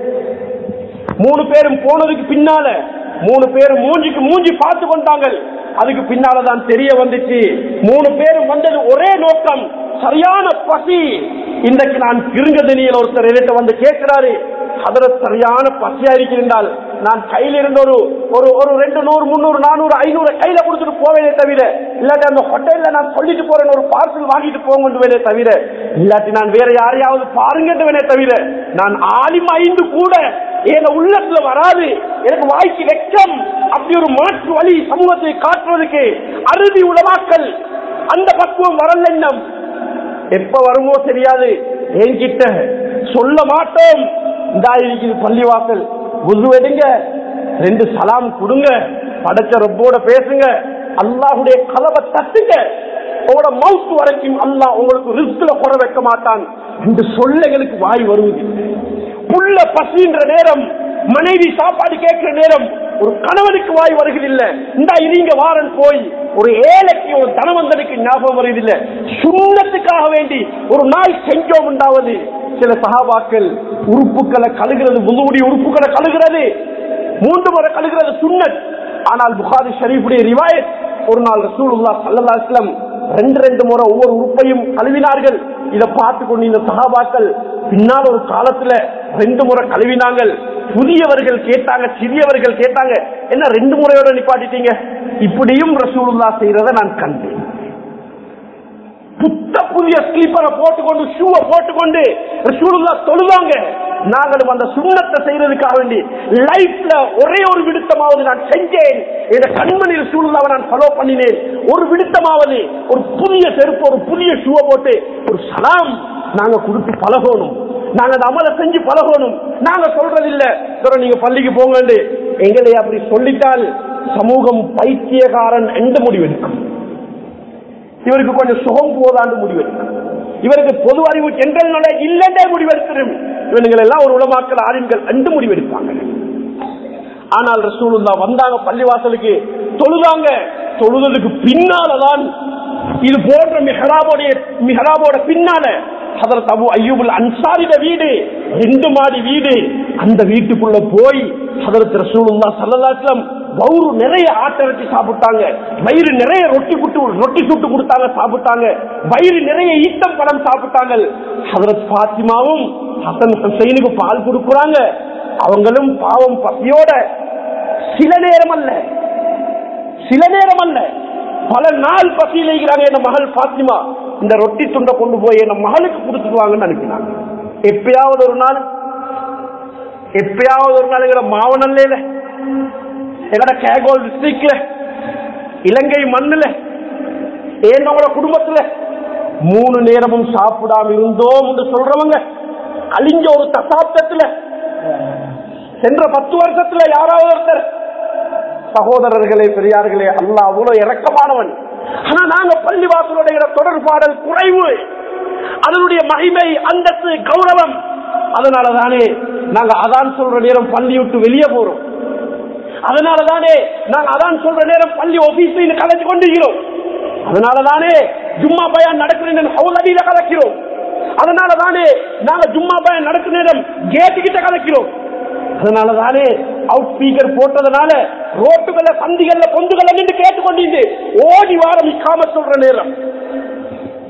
மூணு பேரும் போனதுக்கு பின்னால மூணு பேரும் மூஞ்சிக்கு மூஞ்சி பார்த்து கொண்டாங்க அதுக்கு பின்னாலதான் தெரிய வந்துச்சு மூணு பேரும் வந்தது ஒரே நோக்கம் சரியான பசி இன்றைக்கு நான் கிருங்கதனியில் ஒருத்தர் எதிர்த்து வந்து கேட்கிறாரு அதற்கு சரியான பசியா இருக்கின்றால் நான் கையில இருந்த ஒரு ஒரு ஒரு ரெண்டு நூறு முந்நூறு நானூறு ஐநூறு கையில கொடுத்துட்டு போவேனே தவிர இல்லாட்டி அந்த ஹோட்டல்ல நான் சொல்லிட்டு போறேன் ஒரு பார்சல் வாங்கிட்டு போங்கன்னு தவிர இல்லாட்டி நான் வேற யாரையாவது பாருங்கன்றவனே தவிர நான் ஆலிம் ஐந்து கூட என் உள்ளத்துல வராது எனக்கு வாய்க்கு வெக்கம் அப்படி ஒரு மாற்று வழி சமூகத்தை காட்டுவதற்கு அறுதி உலமாக்கல் அந்த பக்குவம் வரல இன்னும் எப்ப வருமோ தெரியாது என்கிட்ட சொல்ல மாட்டோம் இந்த இருக்குது பள்ளிவாசல் உது எடுங்க ரெண்டு சலாம் கொடுங்க படைச்ச ரப்போட பேசுங்க அல்லாஹுடைய கலவை தட்டுங்க உங்களோட மவுத்து வரைக்கும் அல்லாஹ் உங்களுக்கு ரிஸ்க்ல குறை வைக்க மாட்டான் என்று சொல்ல எங்களுக்கு வாய் வருவது புள்ள பசின்ற நேரம் மனைவி சாப்பாடு கேட்கிற நேரம் ஒரு கணவனுக்கு வாய் வருகிறதில்லை இந்த நீங்க வாரன் போய் ஒரு ஏழைக்கு ஒரு தனவந்தனுக்கு ஞாபகம் வருவதில்லை சுண்ணத்துக்காக வேண்டி ஒரு நாள் செஞ்சோம் உண்டாவது சில சகாபாக்கள் உறுப்புகளை கழுகிறது முதுகுடி உறுப்புகளை கழுகிறது மூன்று முறை கழுகிறது சுண்ணத் ஆனால் புகாரி ஷரீஃபுடைய ரிவாயத் ஒரு நாள் ரசூலுல்லா சல்லல்லாஹு அலைஹி வஸல்லம் ரெண்டு ரெண்டு முறை ஒவ்வொரு உறுப்பையும் கழுவினார்கள் இதை பார்த்து கொண்டு இந்த சகாபாக்கள் பின்னால் ஒரு காலத்துல ரெண்டு முறை கழுவினாங்கள் புதியவர்கள் கேட்டாங்க சிறியவர்கள் கேட்டாங்க என்ன ரெண்டு முறையோட நிப்பாட்டிட்டீங்க இப்படியும் ரசூலுல்லா செய்யறத நான் கண்டேன் புத்த புதிய ஸ்லீப்பரை போட்டுக்கொண்டு ஷூவை போட்டுக்கொண்டு ரசூலுல்லா தொழுவாங்க நாங்களும் அந்த சுண்ணத்தை செய்யறதுக்காக வேண்டி லைஃப்ல ஒரே ஒரு விடுத்தமாவது நான் செஞ்சேன் என் கண்மணி ரசூலுல்லாவை நான் ஃபாலோ பண்ணினேன் ஒரு விடுத்தமாவது ஒரு புதிய செருப்பு ஒரு புதிய ஷூவை போட்டு ஒரு சலாம் நாங்க கொடுத்து பழகணும் நாங்க அந்த அமலை செஞ்சு பழகணும் நாங்க சொல்றது இல்ல சார் நீங்க பள்ளிக்கு போங்க எங்களை அப்படி சொல்லிட்டால் சமூகம் பைத்தியகாரன் எந்த முடிவெடுக்கும் இவருக்கு கொஞ்சம் சுகம் போதாண்டு முடிவெடுக்கும் இவருக்கு பொது அறிவு ஜென்ரல் நாலேஜ் இல்லைன்னே முடிவெடுத்திடும் இவனுங்கள் எல்லாம் ஒரு உலமாக்கல் ஆளுங்கள் ரெண்டு முடிவெடுப்பாங்க ஆனால் ரசூலுல்லா வந்தாங்க பள்ளிவாசலுக்கு தொழுதாங்க தொழுதலுக்கு பின்னாலதான் இது போன்ற மிஹராபோடைய மிஹராபோட பின்னால ஹதரத் அபு ஐயூபுல் அன்சாரிட வீடு ரெண்டு மாடி வீடு அந்த வீட்டுக்குள்ள போய் ஹதரத் ரசூலுல்லா சல்லல்லாஹு வவுறு நிறைய ஆட்டிறச்சி சாப்பிட்டாங்க வயிறு நிறைய ரொட்டி புட்டு ரொட்டி சுட்டு கொடுத்தாங்க சாப்பிட்டாங்க வயிறு நிறைய ஈட்டம் பழம் சாப்பிட்டாங்க ஹதரத் பாத்திமாவும் ஹசன் ஹுசைனுக்கு பால் கொடுக்குறாங்க அவங்களும் பாவம் பசியோட சில நேரம் அல்ல சில நேரம் அல்ல பல நாள் பசியில் இருக்கிறாங்க என் மகள் பாத்திமா இந்த ரொட்டி துண்டை கொண்டு போய் என் மகளுக்கு கொடுத்துட்டு வாங்கன்னு அனுப்பினாங்க எப்பயாவது ஒரு நாள் எப்பயாவது ஒரு நாள் எங்கட மாவனல்ல எங்கட கேகோல் டிஸ்ட்ரிக்ட்ல இலங்கை மண்ணுல என்னோட குடும்பத்துல மூணு நேரமும் சாப்பிடாம இருந்தோம் என்று சொல்றவங்க அழிஞ்ச ஒரு தசாப்தத்துல சென்ற பத்து வருஷத்துல யாராவது ஒருத்தர் சகோதரர்களே பெரியார்களே அல்லா அவ்வளவு இறக்கமானவன் ஆனா நாங்க பள்ளி வாசலுடைய தொடர்பாடல் குறைவு அதனுடைய மகிமை அந்தஸ்து கௌரவம் அதனால தானே நாங்க அதான் சொல்ற நேரம் பள்ளி விட்டு வெளியே போறோம் அதனால தானே நாங்க அதான் சொல்ற நேரம் பள்ளி ஆபீஸ் கலைச்சு கொண்டிருக்கிறோம் அதனால தானே ஜும்மா பயான் நடக்கிற ஹவுலடியில கலக்கிறோம் அதனால தானே நாங்க ஜும்மா பயான் நடக்கிற நேரம் கேட்டு கிட்ட கலக்கிறோம் அதனால தானே அவுட் ஸ்பீக்கர் போட்டதுனால ரோட்டுகள்ல சந்திகள்ல பொந்துகள்ல நின்று கேட்டுக்கொண்டிருந்து ஓடி வாரம் இக்காம சொல்ற நேரம்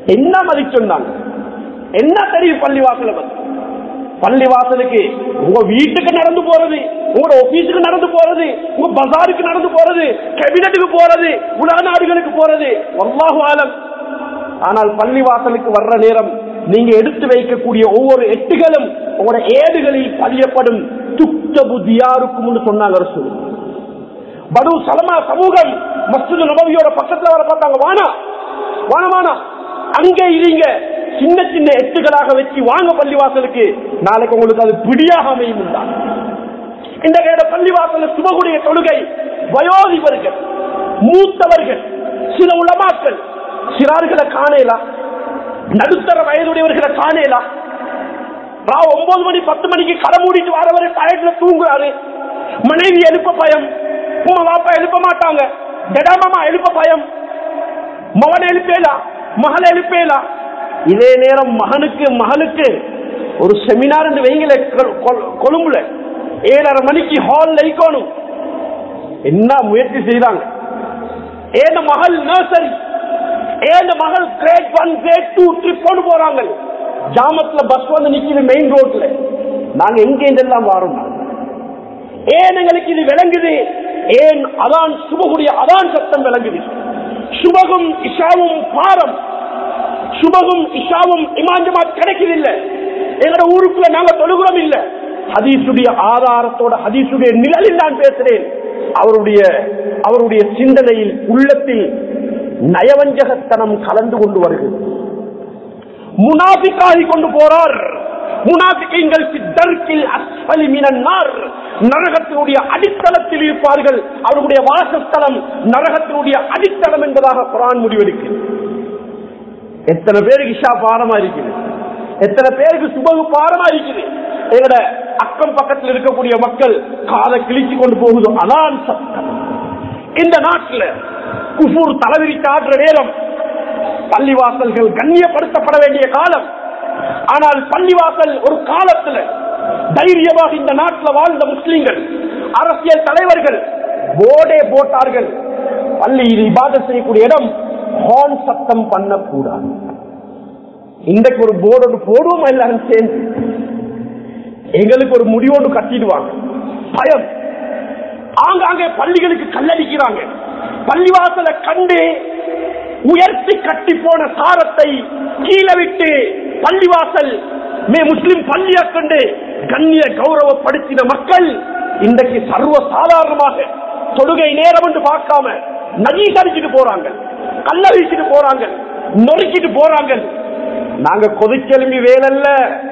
என்ன மதிச்சொன்னாங்க என்ன தெரியும் பள்ளிவாசல வந்து பள்ளிவாசலுக்கு உங்க வீட்டுக்கு நடந்து போறது உங்களோட ஆபீஸுக்கு நடந்து போறது உங்க பஜாருக்கு நடந்து போறது கேபினட்டுக்கு போறது உலக நாடுகளுக்கு போறது வல்லாஹு ஆலம் ஆனால் பள்ளிவாசலுக்கு வர்ற நேரம் நீங்க எடுத்து வைக்கக்கூடிய ஒவ்வொரு எட்டுகளும் உங்களோட ஏடுகளில் பதியப்படும் துக்த புத்தியாருக்கும் சொன்னாங்க ரசூல் படு சலமா சமூகம் மஸ்ஜித் நபவியோட பக்கத்துல வர பார்த்தாங்க வானா வானா வானா அங்கே இருங்க சின்ன சின்ன எட்டுகளாக வச்சு வாங்க பள்ளிவாசலுக்கு நாளைக்கு உங்களுக்கு அது பிடியாக அமையும் தான் இந்த கேட பள்ளிவாசல சுபகுடைய தொழுகை வயோதிபர்கள் மூத்தவர்கள் சில உளமாக்கள் சிறார்களை காணலாம் நடுத்தர வயதுடையவர்களை காணலாம் ராவ் ஒன்பது மணி பத்து மணிக்கு கடை மூடிட்டு வரவரை டயர்ட்ல தூங்குறாரு மனைவி எழுப்ப பயம் உமா பாப்பா எழுப்ப மாட்டாங்க ஜடாமாமா எழுப்ப பயம் மகன் எழுப்பேலாம் மகள் எழுப்பேலாம் இதே நேரம் மகனுக்கு மகளுக்கு ஒரு செமினார் என்று வைங்கள கொழும்புல ஏழரை மணிக்கு ஹால்ல இருக்கணும் என்ன முயற்சி செய்தாங்க ஏன் மகள் நர்சரி ஏன் மகள் grade one grade two trip கொண்டு போறாங்க ஜாமத்துல பஸ் வந்து நிக்குது மெயின் ரோட்ல நாங்க எங்க இதெல்லாம் வரோம் ஏன் எங்களுக்கு இது விளங்குது ஏன் அதான் சுபகுடைய அதான் சத்தம் விளங்குது சுபகும் இஷாவும் பாரம் சுபகும் இஷாவும் இமாஞ்சமாத் கிடைக்குதில்ல எங்களோட ஊருக்குள்ள நாங்க தொழுகிறோம் இல்ல ஹதீசுடைய ஆதாரத்தோட ஹதீசுடைய நிழலில் நான் பேசுறேன் அவருடைய அவருடைய சிந்தனையில் உள்ளத்தில் நயவஞ்சகத்தனம் கலந்து கொண்டு வருகிறது முனாபிக்காகி கொண்டு போறார் முனாபிக்கங்கள் சித்தர்க்கில் அஸ்பலி மினன்னார் நரகத்தினுடைய அடித்தளத்தில் இருப்பார்கள் அவருடைய வாசஸ்தலம் நரகத்தினுடைய அடித்தளம் என்பதாக குரான் முடிவெடுக்கு எத்தனை பேருக்கு இஷா பாரமா இருக்குது எத்தனை பேருக்கு சுபகு பாரமா இருக்குது எங்கட அக்கம் பக்கத்தில் இருக்கக்கூடிய மக்கள் காதை கிழிச்சு கொண்டு போகுது அதான் சத்தம் இந்த நாட்டில் குஃபூர் தலைவிரித்து ஆடுற நேரம் பள்ளிவாசல்கள் கண்ணியப்படுத்தப்பட வேண்டிய காலம் ஆனால் பள்ளிவாசல் ஒரு காலத்துல தைரியமாக இந்த நாட்டில் வாழ்ந்த முஸ்லிம்கள் அரசியல் தலைவர்கள் போர்டே போட்டார்கள் பள்ளியில் இபாதத் செய்யக்கூடிய இடம் ஹார்ன் சத்தம் பண்ணக்கூடாது இன்றைக்கு ஒரு போர்டு போடுவோம் எல்லாரும் சேர்ந்து எங்களுக்கு ஒரு முடிவோடு கட்டிடுவாங்க பயம் ஆங்காங்கே பள்ளிகளுக்கு கல்லடிக்கிறாங்க பள்ளிவாசலை கண்டு உயர்த்தி கட்டி போன சாரத்தை கீழே விட்டு பள்ளிவாசல் மே முஸ்லிம் பள்ளியை கண்டு கண்ணிய கௌரவப்படுத்தின மக்கள் இன்றைக்கு சர்வ சாதாரணமாக தொழுகை நேரம் என்று பார்க்காம நகீஸ் அடிச்சுட்டு போறாங்க கல்ல வீசிட்டு போறாங்க நொறுக்கிட்டு போறாங்க நாங்க கொதிச்செலும்பி வேலல்ல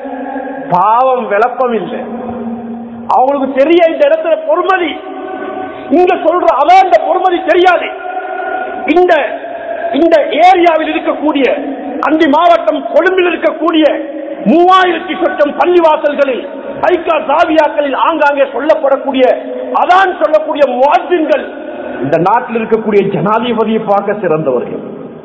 பாவம் விளப்பம் இல்லை அவங்களுக்கு தெரிய இந்த இடத்துல பொறுமதி இங்க சொல்ற அவன் இந்த பொறுமதி தெரியாது இந்த இந்த ஏரியாவில் இருக்கக்கூடிய அண்டி மாவட்டம் கொழும்பில் இருக்கக்கூடிய மூவாயிரத்தி சொச்சம் பள்ளிவாசல்களில் ஐக்கா சாவியாக்களில் ஆங்காங்கே சொல்லப்படக்கூடிய அதான் சொல்லக்கூடிய முவாசின்கள் இந்த நாட்டில் இருக்கக்கூடிய ஜனாதிபதியை பார்க்க சிறந்தவர்கள்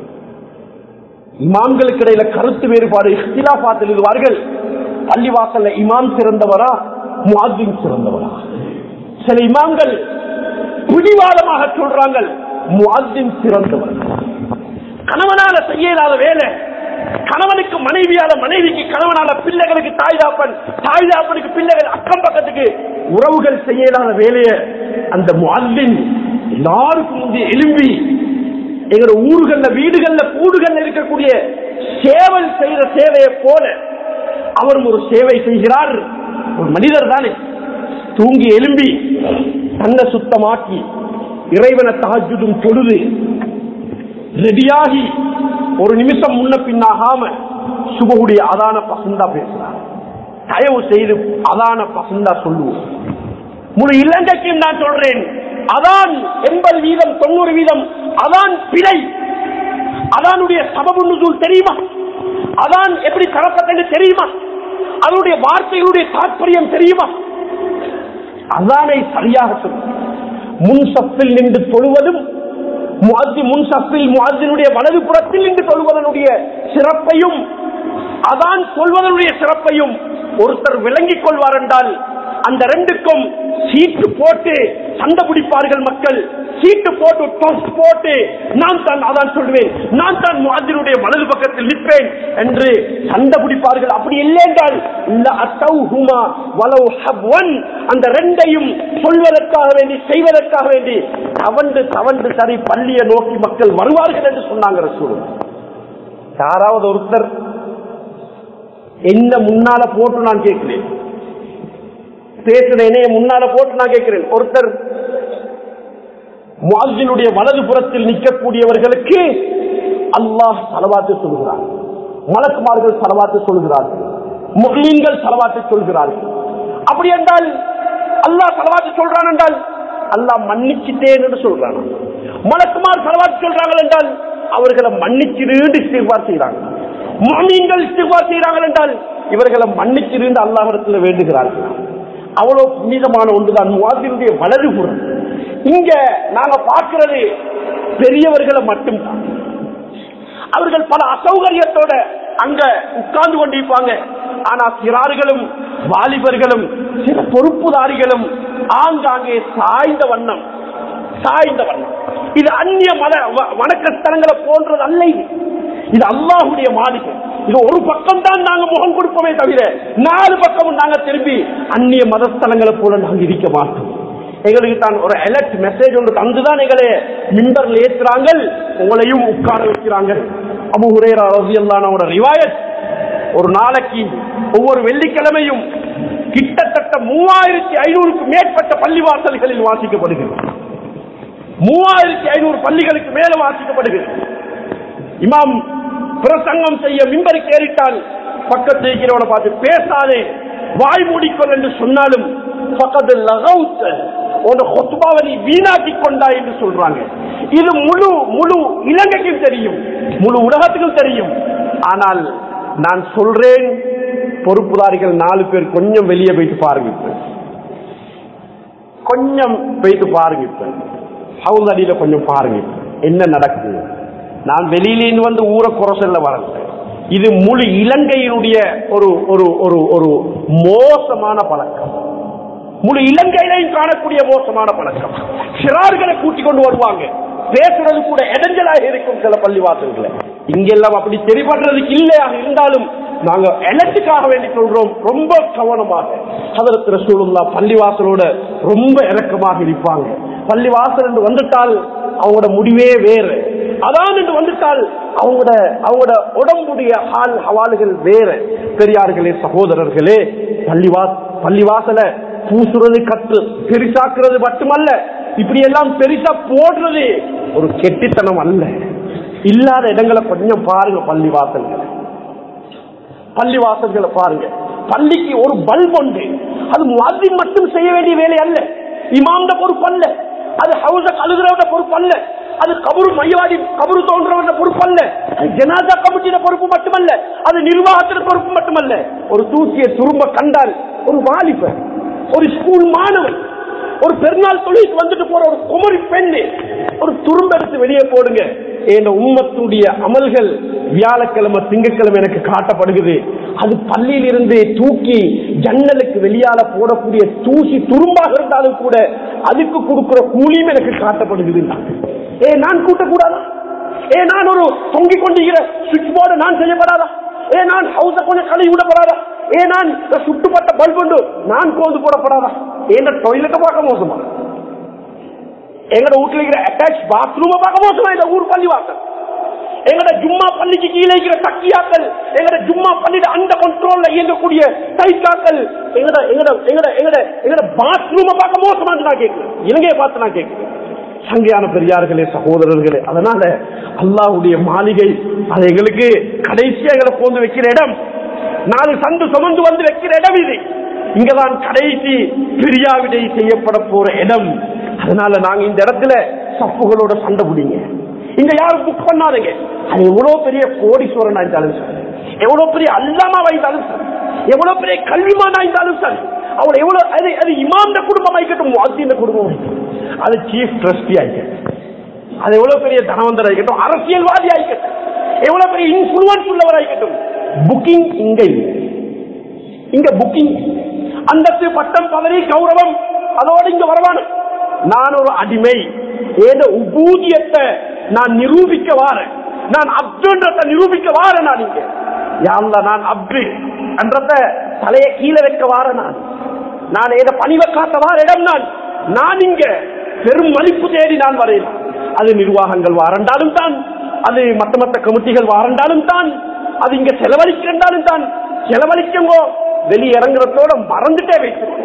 இமாம்களுக்கு இடையில கருத்து வேறுபாடு இஃப்திலாபாத்தில் இருவார்கள் பள்ளிவாசல்ல இமாம் சிறந்தவரா முவாசின் சிறந்தவரா சில இமாம்கள் பிடிவாதமாக சொல்றாங்க முவாசின் சிறந்தவர் கணவனால செய்யலாத வேலை கணவனுக்கு மனைவியால மனைவிக்கு கணவனால பிள்ளைகளுக்கு தாய் தாப்பன் தாய் தாப்பனுக்கு பிள்ளைகள் அக்கம் பக்கத்துக்கு உறவுகள் செய்யலாத வேலையை அந்த முஅல்லின் எல்லாருக்கும் முந்தைய எலும்பி எங்களோட ஊர்கள்ல வீடுகள்ல கூடுகள்ல இருக்கக்கூடிய சேவல் செய்யற சேவையை போல அவரும் ஒரு சேவை செய்கிறார் ஒரு மனிதர் தானே தூங்கி எலும்பி தன்னை சுத்தமாக்கி இறைவனை தாஜுதும் தொழுது ரெடியாகி ஒரு நிமிஷம் முன்ன பின்னாகாம சுபகுடைய அதான பசந்தா பேசுறார் தயவு செய்து அதான பசந்தா சொல்லுவோம் முழு இலங்கைக்கும் நான் சொல்றேன் அதான் எண்பது வீதம் தொண்ணூறு வீதம் அதான் பிழை அதானுடைய சபபு நுசூல் தெரியுமா அதான் எப்படி தரப்பட்டது தெரியுமா அதனுடைய வார்த்தைகளுடைய தாற்பயம் தெரியுமா அதானை சரியாக சொல்லும் முன் சப்பில் நின்று தொழுவதும் முஅத்தி முன் சப்பில் முஅத்தினுடைய வலது புறத்தில் நின்று தொழுவதனுடைய சிறப்பையும் அதான் சொல்வதனுடைய சிறப்பையும் ஒருத்தர் விளங்கிக் கொள்வார் என்றால் அந்த ரெண்டுக்கும் சீட்டு போட்டு சண்டை பிடிப்பார்கள் மக்கள் சீட்டு போட்டு டொஸ் போட்டு நான் தான் அதான் சொல்வேன் நான் தான் முஅத்தினுடைய வலது பக்கத்தில் பள்ளிவாசல் நிற்பேன் என்று சண்டை பிடிப்பார்கள் அப்படி இல்லை என்றால் இல்ல அத்தௌஹுமா வலவ் ஹப்வன் அந்த ரெண்டையும் சொல்வதற்காக வேண்டி செய்வதற்காக வேண்டி தவண்டு தவண்டு சரி பள்ளியை நோக்கி மக்கள் வருவார்கள் என்று சொன்னாங்க ரசூல் யாராவது ஒருத்தர் என்ன முன்னால போட்டு நான் கேட்கிறேன் பேசுறேனே முன்னால போட்டு நான் கேட்கிறேன் ஒருத்தர் முஅஸ்ஸினுடைய வலது புறத்தில் நிற்கக்கூடியவர்களுக்கு அல்லாஹ் சலவாத்து சொல்கிறார் மலக்குமார்கள் சலவாத்து சொல்கிறார்கள் முஸ்லீம்கள் சலவாத்து சொல்கிறார்கள் அப்படி என்றால் அல்லாஹ் சலவாத்து சொல்றான் என்றால் அல்லாஹ் மன்னிச்சிட்டேன் என்று சொல்றான் மலக்குமார் சலவாத்து சொல்றாங்க என்றால் அவர்களை மன்னிச்சிருந்து இஸ்திக்பார் செய்கிறாங்க முஸ்லீம்கள் இஸ்திக்பார் செய்கிறார்கள் என்றால் இவர்களை மன்னிச்சிருந்து அல்லாஹிடத்தில் வேண்டுகிறார்கள் அவ்வளவு புனிதமான ஒன்றுதான் முவாசினுடைய வலது புறம் இங்க நாங்க பார்க்கிறது பெரியவர்களை மட்டும்தான் அவர்கள் பல அசௌகரியத்தோட அங்க உட்கார்ந்து கொண்டிருப்பாங்க ஆனா சிறார்களும் வாலிபர்களும் சில பொறுப்புதாரிகளும் ஆங்காங்கே சாய்ந்த வண்ணம் சாய்ந்த வண்ணம் இது அந்நிய மத வ- வணக்கஸ்தலங்களை போன்றது அல்ல இது இது அல்லாஹுடைய மாளிகை இது ஒரு பக்கம் தான் நாங்க முகம் கொடுப்போமே தவிர நாலு பக்கமும் நாங்க திரும்பி அந்நிய மதஸ்தலங்களை போல நாங்க இருக்க மாட்டோம் எங்களுக்கு தான் ஒரு அலர்ட் மெசேஜ் ஒன்று தந்துதான் எங்களை மின்பர்ல ஏத்துறாங்க உங்களையும் உட்கார வைக்கிறாங்க அபு ஹுரேரா ரலியல்லாஹு ரிவாயத் ஒரு நாளைக்கு ஒவ்வொரு வெள்ளிக்கிழமையும் கிட்டத்தட்ட மூவாயிரத்தி ஐநூறுக்கு மேற்பட்ட பள்ளிவாசல்களில் வாசிக்கப்படுகிறது மூவாயிரத்தி ஐநூறு பள்ளிகளுக்கு மேல வாசிக்கப்படுகிறது இமாம் பிரசங்கம் செய்ய மிம்பருக்கு ஏறிட்டால் பக்கத்தில் இருக்கிறவனை பார்த்து பேசாதே வாய் மூடிக்கொள் என்று சொன்னாலும் பக்கத்தில் லகவுத்த உன் கொத்துபாவை நீ வீணாக்கி கொண்டாய் என்று சொல்றாங்க இது முழு முழு இலங்கைக்கும் தெரியும் முழு உலகத்துக்கும் தெரியும் ஆனால் நான் சொல்றேன் பொறுப்புதாரிகள் நாலு பேர் கொஞ்சம் வெளியே போயிட்டு பாருங்க இப்ப. கொஞ்சம் போயிட்டு பாருங்க இப்ப ஹவுஸ் அடியில கொஞ்சம் பாருங்க இப்ப. என்ன நடக்குது நான் வெளியிலேருந்து வந்து ஊரை குறை சொல்ல வரல இது முழு இலங்கையினுடைய ஒரு ஒரு ஒரு ஒரு மோசமான பழக்கம் முழு இலங்கையிலையும் காணக்கூடிய மோசமான பழக்கம் சிறார்களை கூட்டிக் கொண்டு வருவாங்க பேசுறது கூட இடைஞ்சலாக இருக்கும் சில பள்ளிவாசல்களை இங்கெல்லாம் அப்படி தெரிபடுறதுக்கு இல்லையாக இருந்தாலும் நாங்க எலத்துக்காக வேண்டி சொல்றோம் ரொம்ப கவனமாக அதற்கு ரசூலுல்லா பள்ளிவாசலோட ரொம்ப இறக்கமாக இருப்பாங்க பள்ளிவாசல் என்று வந்துட்டால் அவங்களோட முடிவே வேறு அதான் என்று வந்துட்டால் அவங்களோட அவங்களோட உடம்புடைய ஹால் ஹவால்கள் வேற பெரியார்களே சகோதரர்களே பள்ளிவா பள்ளிவாசல பூசுறது கற்று பெருசாக்குறது மட்டுமல்ல இப்படி எல்லாம் பெருசா போடுறது ஒரு கெட்டித்தனம் அல்ல இல்லாத இடங்களை கொஞ்சம் பாருங்க பள்ளிவாசல்களை பள்ளிவாசல்களை பாருங்க பள்ளிக்கு ஒரு பல்ப் உண்டு அது முஅத்தி மட்டும் செய்ய வேண்டிய வேலை அல்ல இமாம்ட பொறுப்பு அல்ல அது ஹவுஸ கழுகுறவட பொறுப்பு அல்ல அது கபரு மையவாடி கபரு தோன்றவட பொறுப்பு அல்ல அது ஜனாதா கமிட்டியில பொறுப்பு மட்டுமல்ல அது நிர்வாகத்தின பொறுப்பு மட்டுமல்ல ஒரு தூக்கிய துரும்ப கண்டால் ஒரு வாலிபர் ஒரு ஸ்கூல் மாணவன் ஒரு பெருநாள் தொழிலுக்கு வந்துட்டு போற ஒரு குமரி பெண்ணு ஒரு துரும்ப எடுத்து வெளியே போடுங்க என் உம்மத்துடைய அமல்கள் வியாழக்கிழமை திங்கட்கிழமை எனக்கு காட்டப்படுகிறது அது பள்ளியில் இருந்து தூக்கி ஜன்னலுக்கு வெளியால போடக்கூடிய தூசி துரும்பாக இருந்தாலும் கூட அதுக்கு கொடுக்கிற கூலியும் எனக்கு காட்டப்படுகிறது ஏ நான் கூட்டக்கூடாதா ஏ நான் ஒரு தொங்கிக் கொண்டிருக்கிற சுவிட்ச் போர்டு நான் செய்யப்படாதா ஏ நான் ஹவுஸ கொஞ்சம் கழுவி விடப்படாதா ஏ நான் சுட்டுப்பட்ட பல்ப் உண்டு நான் கோந்து போடப்படாதா ஏன் டொய்லெட்டை பார்க்க மோசமா எங்கட வீட்டுல இருக்கிற அட்டாச் பாத்ரூம பார்க்க மோசமா இந்த ஊர் பள்ளி வாசல் எங்கட ஜும்மா பள்ளிக்கு கீழே இருக்கிற தக்கியாக்கள் எங்கட ஜும்மா பள்ளியில அந்த கண்ட்ரோல்ல இயங்கக்கூடிய தைக்காக்கள் எங்கட எங்கட எங்கட எங்கட எங்கட பாத்ரூம பார்க்க மோசமா நான் கேட்கிறேன் இலங்கையை பார்த்து நான் கேட்கிறேன் சங்கையான பெரியார்களே சகோதரர்களே அதனால அல்லாஹ்வுடைய மாளிகை அது எங்களுக்கு கடைசியா எங்களை போந்து வைக்கிற இடம் நாலு சந்து சுமந்து வந்து வைக்கிற இடம் இது இங்கதான் கடைசி பிரியாவிடை செய்யப்பட போற இடம் அதனால நாங்க இந்த இடத்துல சப்புகளோட சண்டை பிடிங்க இங்க யாரும் புக் பண்ணாதீங்க அது எவ்வளவு பெரிய கோடீஸ்வரனா இருந்தாலும் சரி எவ்வளவு பெரிய அல்லாமாவா இருந்தாலும் சரி எவ்வளவு பெரிய கல்விமானா இருந்தாலும் சரி அவளை எவ்வளவு அது அது இமாந்த குடும்பம் ஆயிக்கட்டும் வாத்திய குடும்பம் ஆயிக்கட்டும் அது சீஃப் ட்ரஸ்டி ஆயிக்கட்டும் அது எவ்வளவு பெரிய தனவந்தர் ஆயிக்கட்டும் அரசியல்வாதி ஆயிக்கட்டும் எவ்வளவு பெரிய இன்ஃபுளுன்ஸ் உள்ளவர் ஆயிக்கட்டும் புக்கிங் இங்க இல்லை இங்க புக்கிங் அந்தஸ்து பட்டம் பதவி கௌரவம் அதோடு இங்க வரவானு நான் ஒரு அடிமை ஏதோ உபூதியத்தை நான் நிரூபிக்க வாரேன் நான் அப்துன்றத நிரூபிக்க வார நான் இங்க யாழ்லா நான் அப்து என்றத தலையை கீழே வைக்க வார நான் நான் ஏத பணிவை காட்ட வார இடம் நான் நான் இங்க பெரும் மதிப்பு தேடி நான் வரையலாம் அது நிர்வாகங்கள் வாரண்டாலும் தான் அது மத்த மத்த கமிட்டிகள் வாரண்டாலும் தான் அது இங்க செலவழிக்கின்றாலும் தான் செலவழிக்கங்கோ வெளியிறங்குறதோட மறந்துட்டே வைத்திருக்கோம்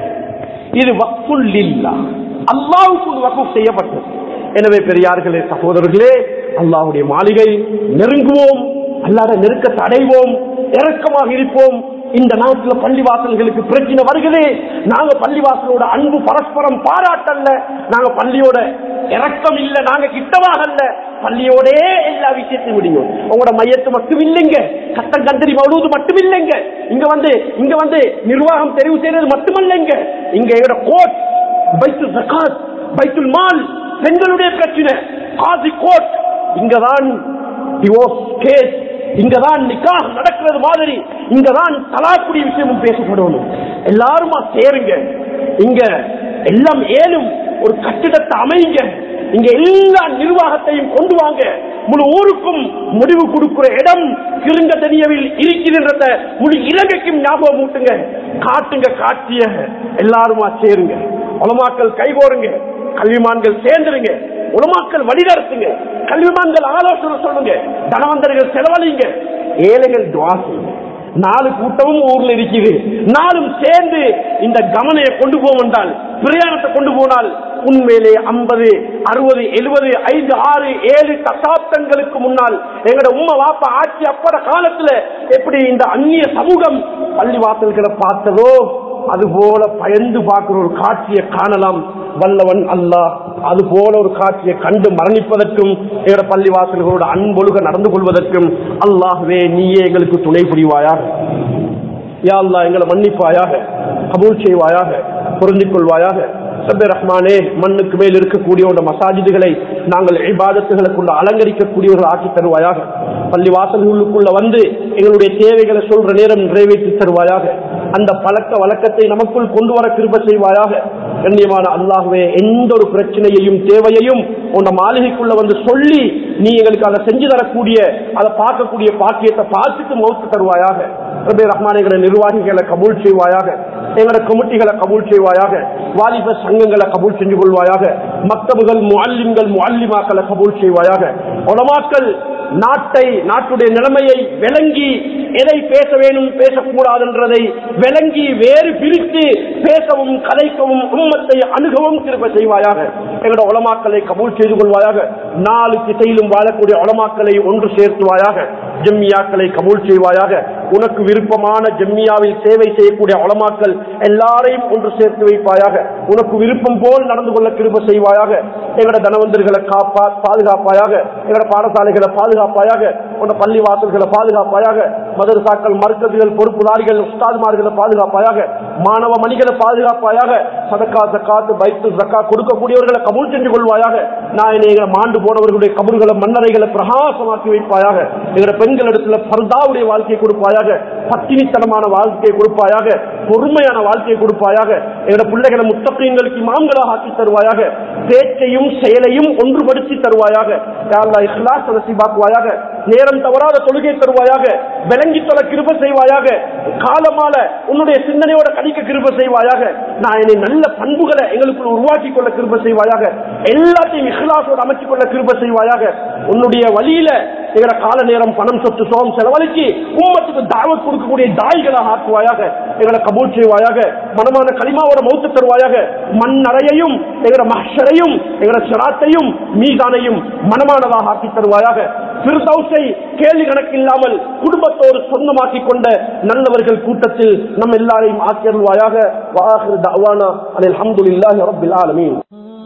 இது வக்குல் இல்லா அல்லாவுக்கு வக்கு செய்யப்பட்டது எனவே பெரியார்களே சகோதரர்களே அல்லாஹுடைய மாளிகை நெருங்குவோம் அல்லாத நெருக்கத்தை அடைவோம் இறக்கமாக இருப்போம் இந்த நாட்டில் பள்ளிவாசல்களுக்கு பிரச்சனை வருகிறது நாங்க பள்ளிவாசலோட அன்பு பரஸ்பரம் பாராட்டல்ல நாங்க பள்ளியோட இறக்கம் இல்ல நாங்க கிட்டவாக அல்ல பள்ளியோட எல்லா விஷயத்தையும் முடியும் உங்களோட மையத்து மட்டும் இல்லைங்க கட்டம் கந்தரி மழுவது மட்டும் இல்லைங்க இங்க வந்து இங்க வந்து நிர்வாகம் தெரிவு செய்யறது மட்டுமல்லைங்க இங்க எங்களோட கோட் பைத்துல் ஜகாத் பைத்துல் மால் பெண்களுடைய பிரச்சனை காசி கோட் இங்கதான் டிவோர்ஸ் கேஸ் இங்கதான் நிக்கா நடக்கிறது மாதிரி இங்கதான் தலாக்குடி விஷயமும் பேசப்படணும் எல்லாருமா சேருங்க இங்க எல்லாம் ஏனும் ஒரு கட்டிடத்தை அமைங்க இங்க எல்லா நிர்வாகத்தையும் கொண்டு வாங்க முழு ஊருக்கும் முடிவு கொடுக்கிற இடம் கிருங்க தெரியவில் இருக்கிறத முழு இலங்கைக்கும் ஞாபகம் ஊட்டுங்க காட்டுங்க காட்டிய எல்லாருமா சேருங்க உலமாக்கள் கைகோருங்க கல்விமான்கள் சேர்ந்துருங்க உலமாக்கள் வழிநடத்துங்க கல்விமான்கள் ஆலோசனை சொல்லுங்க தனவந்தர்கள் செலவழிங்க ஏழைகள் துவா செய்யுங்க நாலு கூட்டமும் ஊர்ல இருக்குது நாலும் சேர்ந்து இந்த கவனையை கொண்டு போவென்றால் பிரயாணத்தை கொண்டு போனால் உண்மையிலே ஐம்பது அறுபது எழுபது ஐந்து ஆறு ஏழு தசாப்தங்களுக்கு முன்னால் எங்களோட உம்மை வாப்பா ஆட்சி அப்பட காலத்துல எப்படி இந்த அந்நிய சமூகம் பள்ளிவாசல்களை பார்த்ததோ அது போல பயந்து பார்க்கிற ஒரு காட்சியை காணலாம் வல்லவன் அல்லாஹ் அது போல ஒரு காட்சியை கண்டு மரணிப்பதற்கும் எங்களோட பள்ளிவாசல்களோட அன்பொழுக நடந்து கொள்வதற்கும் அல்லாஹ்வே நீயே எங்களுக்கு துணை புரிவாயாக யா அல்லாஹ் எங்களை மன்னிப்பாயாக கபூல் செய்வாயாக பொருந்திக் கொள்வாயாக சபே ரஹ்மானே மண்ணுக்கு மேல் இருக்கக்கூடிய ஒரு மசாஜிதுகளை நாங்கள் இபாதத்துகளை கொண்டு அலங்கரிக்கக்கூடியவர்கள் ஆக்கி தருவாயாக பள்ளி வாசல்களுக்குள்ள வந்து எங்களுடைய தேவைகளை சொல்ற நேரம் நிறைவேற்றி தருவாயாக அந்த பழக்க வழக்கத்தை நமக்குள் கொண்டு வர கிருப செய்வாயாக கண்ணியமான அல்லாஹுவே எந்த ஒரு பிரச்சனையையும் தேவையையும் உன்ன மாளிகைக்குள்ள வந்து சொல்லி நீ எங்களுக்கு அதை செஞ்சு தரக்கூடிய அதை பார்க்கக்கூடிய பாக்கியத்தை பார்த்துட்டு மௌத்து தருவாயாக ரபே ரஹ்மான் எங்களை நிர்வாகிகளை கபூல் செய்வாயாக எங்களோட கமிட்டிகளை கபூல் செய்வாயாக வாலிப சங்கங்களை கபூல் செஞ்சு கொள்வாயாக மக்தபுகள் முஅல்லிம்கள் முஅல்லிமாக்களை கபூல் செய்வாயாக உலமாக்கள் நாட்டை நாட்டுடைய நிலைமையை விளங்கி எதை பேச வேணும் பேசக்கூடாது என்றதை விளங்கி வேறு பிரித்து பேசவும் கதைக்கவும் உம்மத்தை அணுகவும் திருப்ப செய்வாயாக எங்களோட உலமாக்களை கபூல் செய்து கொள்வாயாக நாலு திசையிலும் வாழக்கூடிய உலமாக்களை ஒன்று சேர்த்துவாயாக ஜம்மியாக்களை கபூல் செய்வாயாக உனக்கு விருப்பமான ஜம்மியாவில் சேவை செய்யக்கூடிய உலமாக்கள் எல்லாரையும் ஒன்று சேர்த்து வைப்பாயாக உனக்கு விருப்பம் போல் நடந்து கொள்ள கிருப செய்வாயாக எங்களோட தனவந்தர்களை காப்பா பாதுகாப்பாயாக எங்களோட பாடசாலைகளை பாதுகாப்பாயாக உன்னோட பள்ளி வாசல்களை பாதுகாப்பாயாக மதரசாக்கள் மருக்கதுகள் பொறுப்புதாரிகள் உஸ்தாதுமார்களை பாதுகாப்பாயாக மாணவ மணிகளை பாதுகாப்பாயாக சதக்கா சக்காத்து பைத்து சக்கா கொடுக்கக்கூடியவர்களை கபூல் செஞ்சு கொள்வாயாக நான் எங்களை மாண்டு போனவர்களுடைய கபூர்களை மன்னரைகளை பிரகாசமாக்கி வைப்பாயாக எங்களோட பெண்களிடத்துல பர்தாவுடைய வாழ்க்கையை கொடுப்பாயாக பத்தினித்தனமான வாழ்க்கையை கொடுப்பாயாக பொறுமையான வாழ்க்கையை கொடுப்பாயாக எங்களோட பிள்ளைகளை முத்தகைங்களுக்கு இமாம்களாக ஆக்கி தருவாயாக பேச்சையும் செயலையும் ஒன்றுபடுத்தி தருவாயாக யாழ்லா இஸ்லாஸ் நசீபாக்குவாயாக நேரம் தவறாத தொழுகை தருவாயாக விளங்கி தொலை கிருப செய்வாயாக காலமால உன்னுடைய சிந்தனையோட கணிக்க கிருப செய்வாயாக நான் என்னை நல்ல பண்புகளை எங்களுக்குள் உருவாக்கி கொள்ள கிருப செய்வாயாக எல்லாத்தையும் இஸ்லாசோடு அமைச்சுக் கொள்ள கிருப செய்வாயாக உன்னுடைய வழியில எங்கட கால நேரம் பணம் சொத்து சோகம் செலவழிச்சு உம்மத்துக்கு தாவத் கொடுக்கக்கூடிய தாய்களாக ஆக்குவாயாக எங்களை கபூல் செய்வாயாக மனமான களிமாவோட மௌத்து தருவாயாக மண் அறையையும் எங்கட மஹரையும் எங்கட சிராத்தையும் மீதானையும் மனமானதாக ஆக்கி தருவாயாக பிர்தௌஸை கேள்வி கணக்கு இல்லாமல் குடும்பத்தோடு சொந்தமாக்கி கொண்ட நல்லவர்கள் கூட்டத்தில் நம் எல்லாரையும் ஆக்கியருள்வாயாக வாஹிர் தஅவானா அனில் ஹம்துலில்லாஹி ரப்பில் ஆலமீன்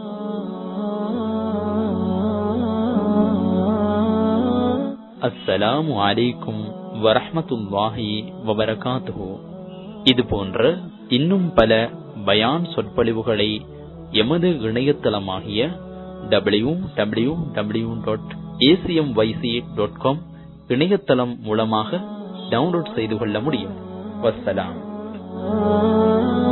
அஸ்ஸலாமு அலைக்கும் வரஹ்மத்துல்லாஹி வபரகாத்துஹு இது போன்ற இன்னும் பல பயான் சொற்பொழிவுகளை எமது இணையதளமாகிய W W W dot ACM YC dot com இணையதளம் மூலமாக டவுன்லோட் செய்து கொள்ள முடியும் வஸ்ஸலாம்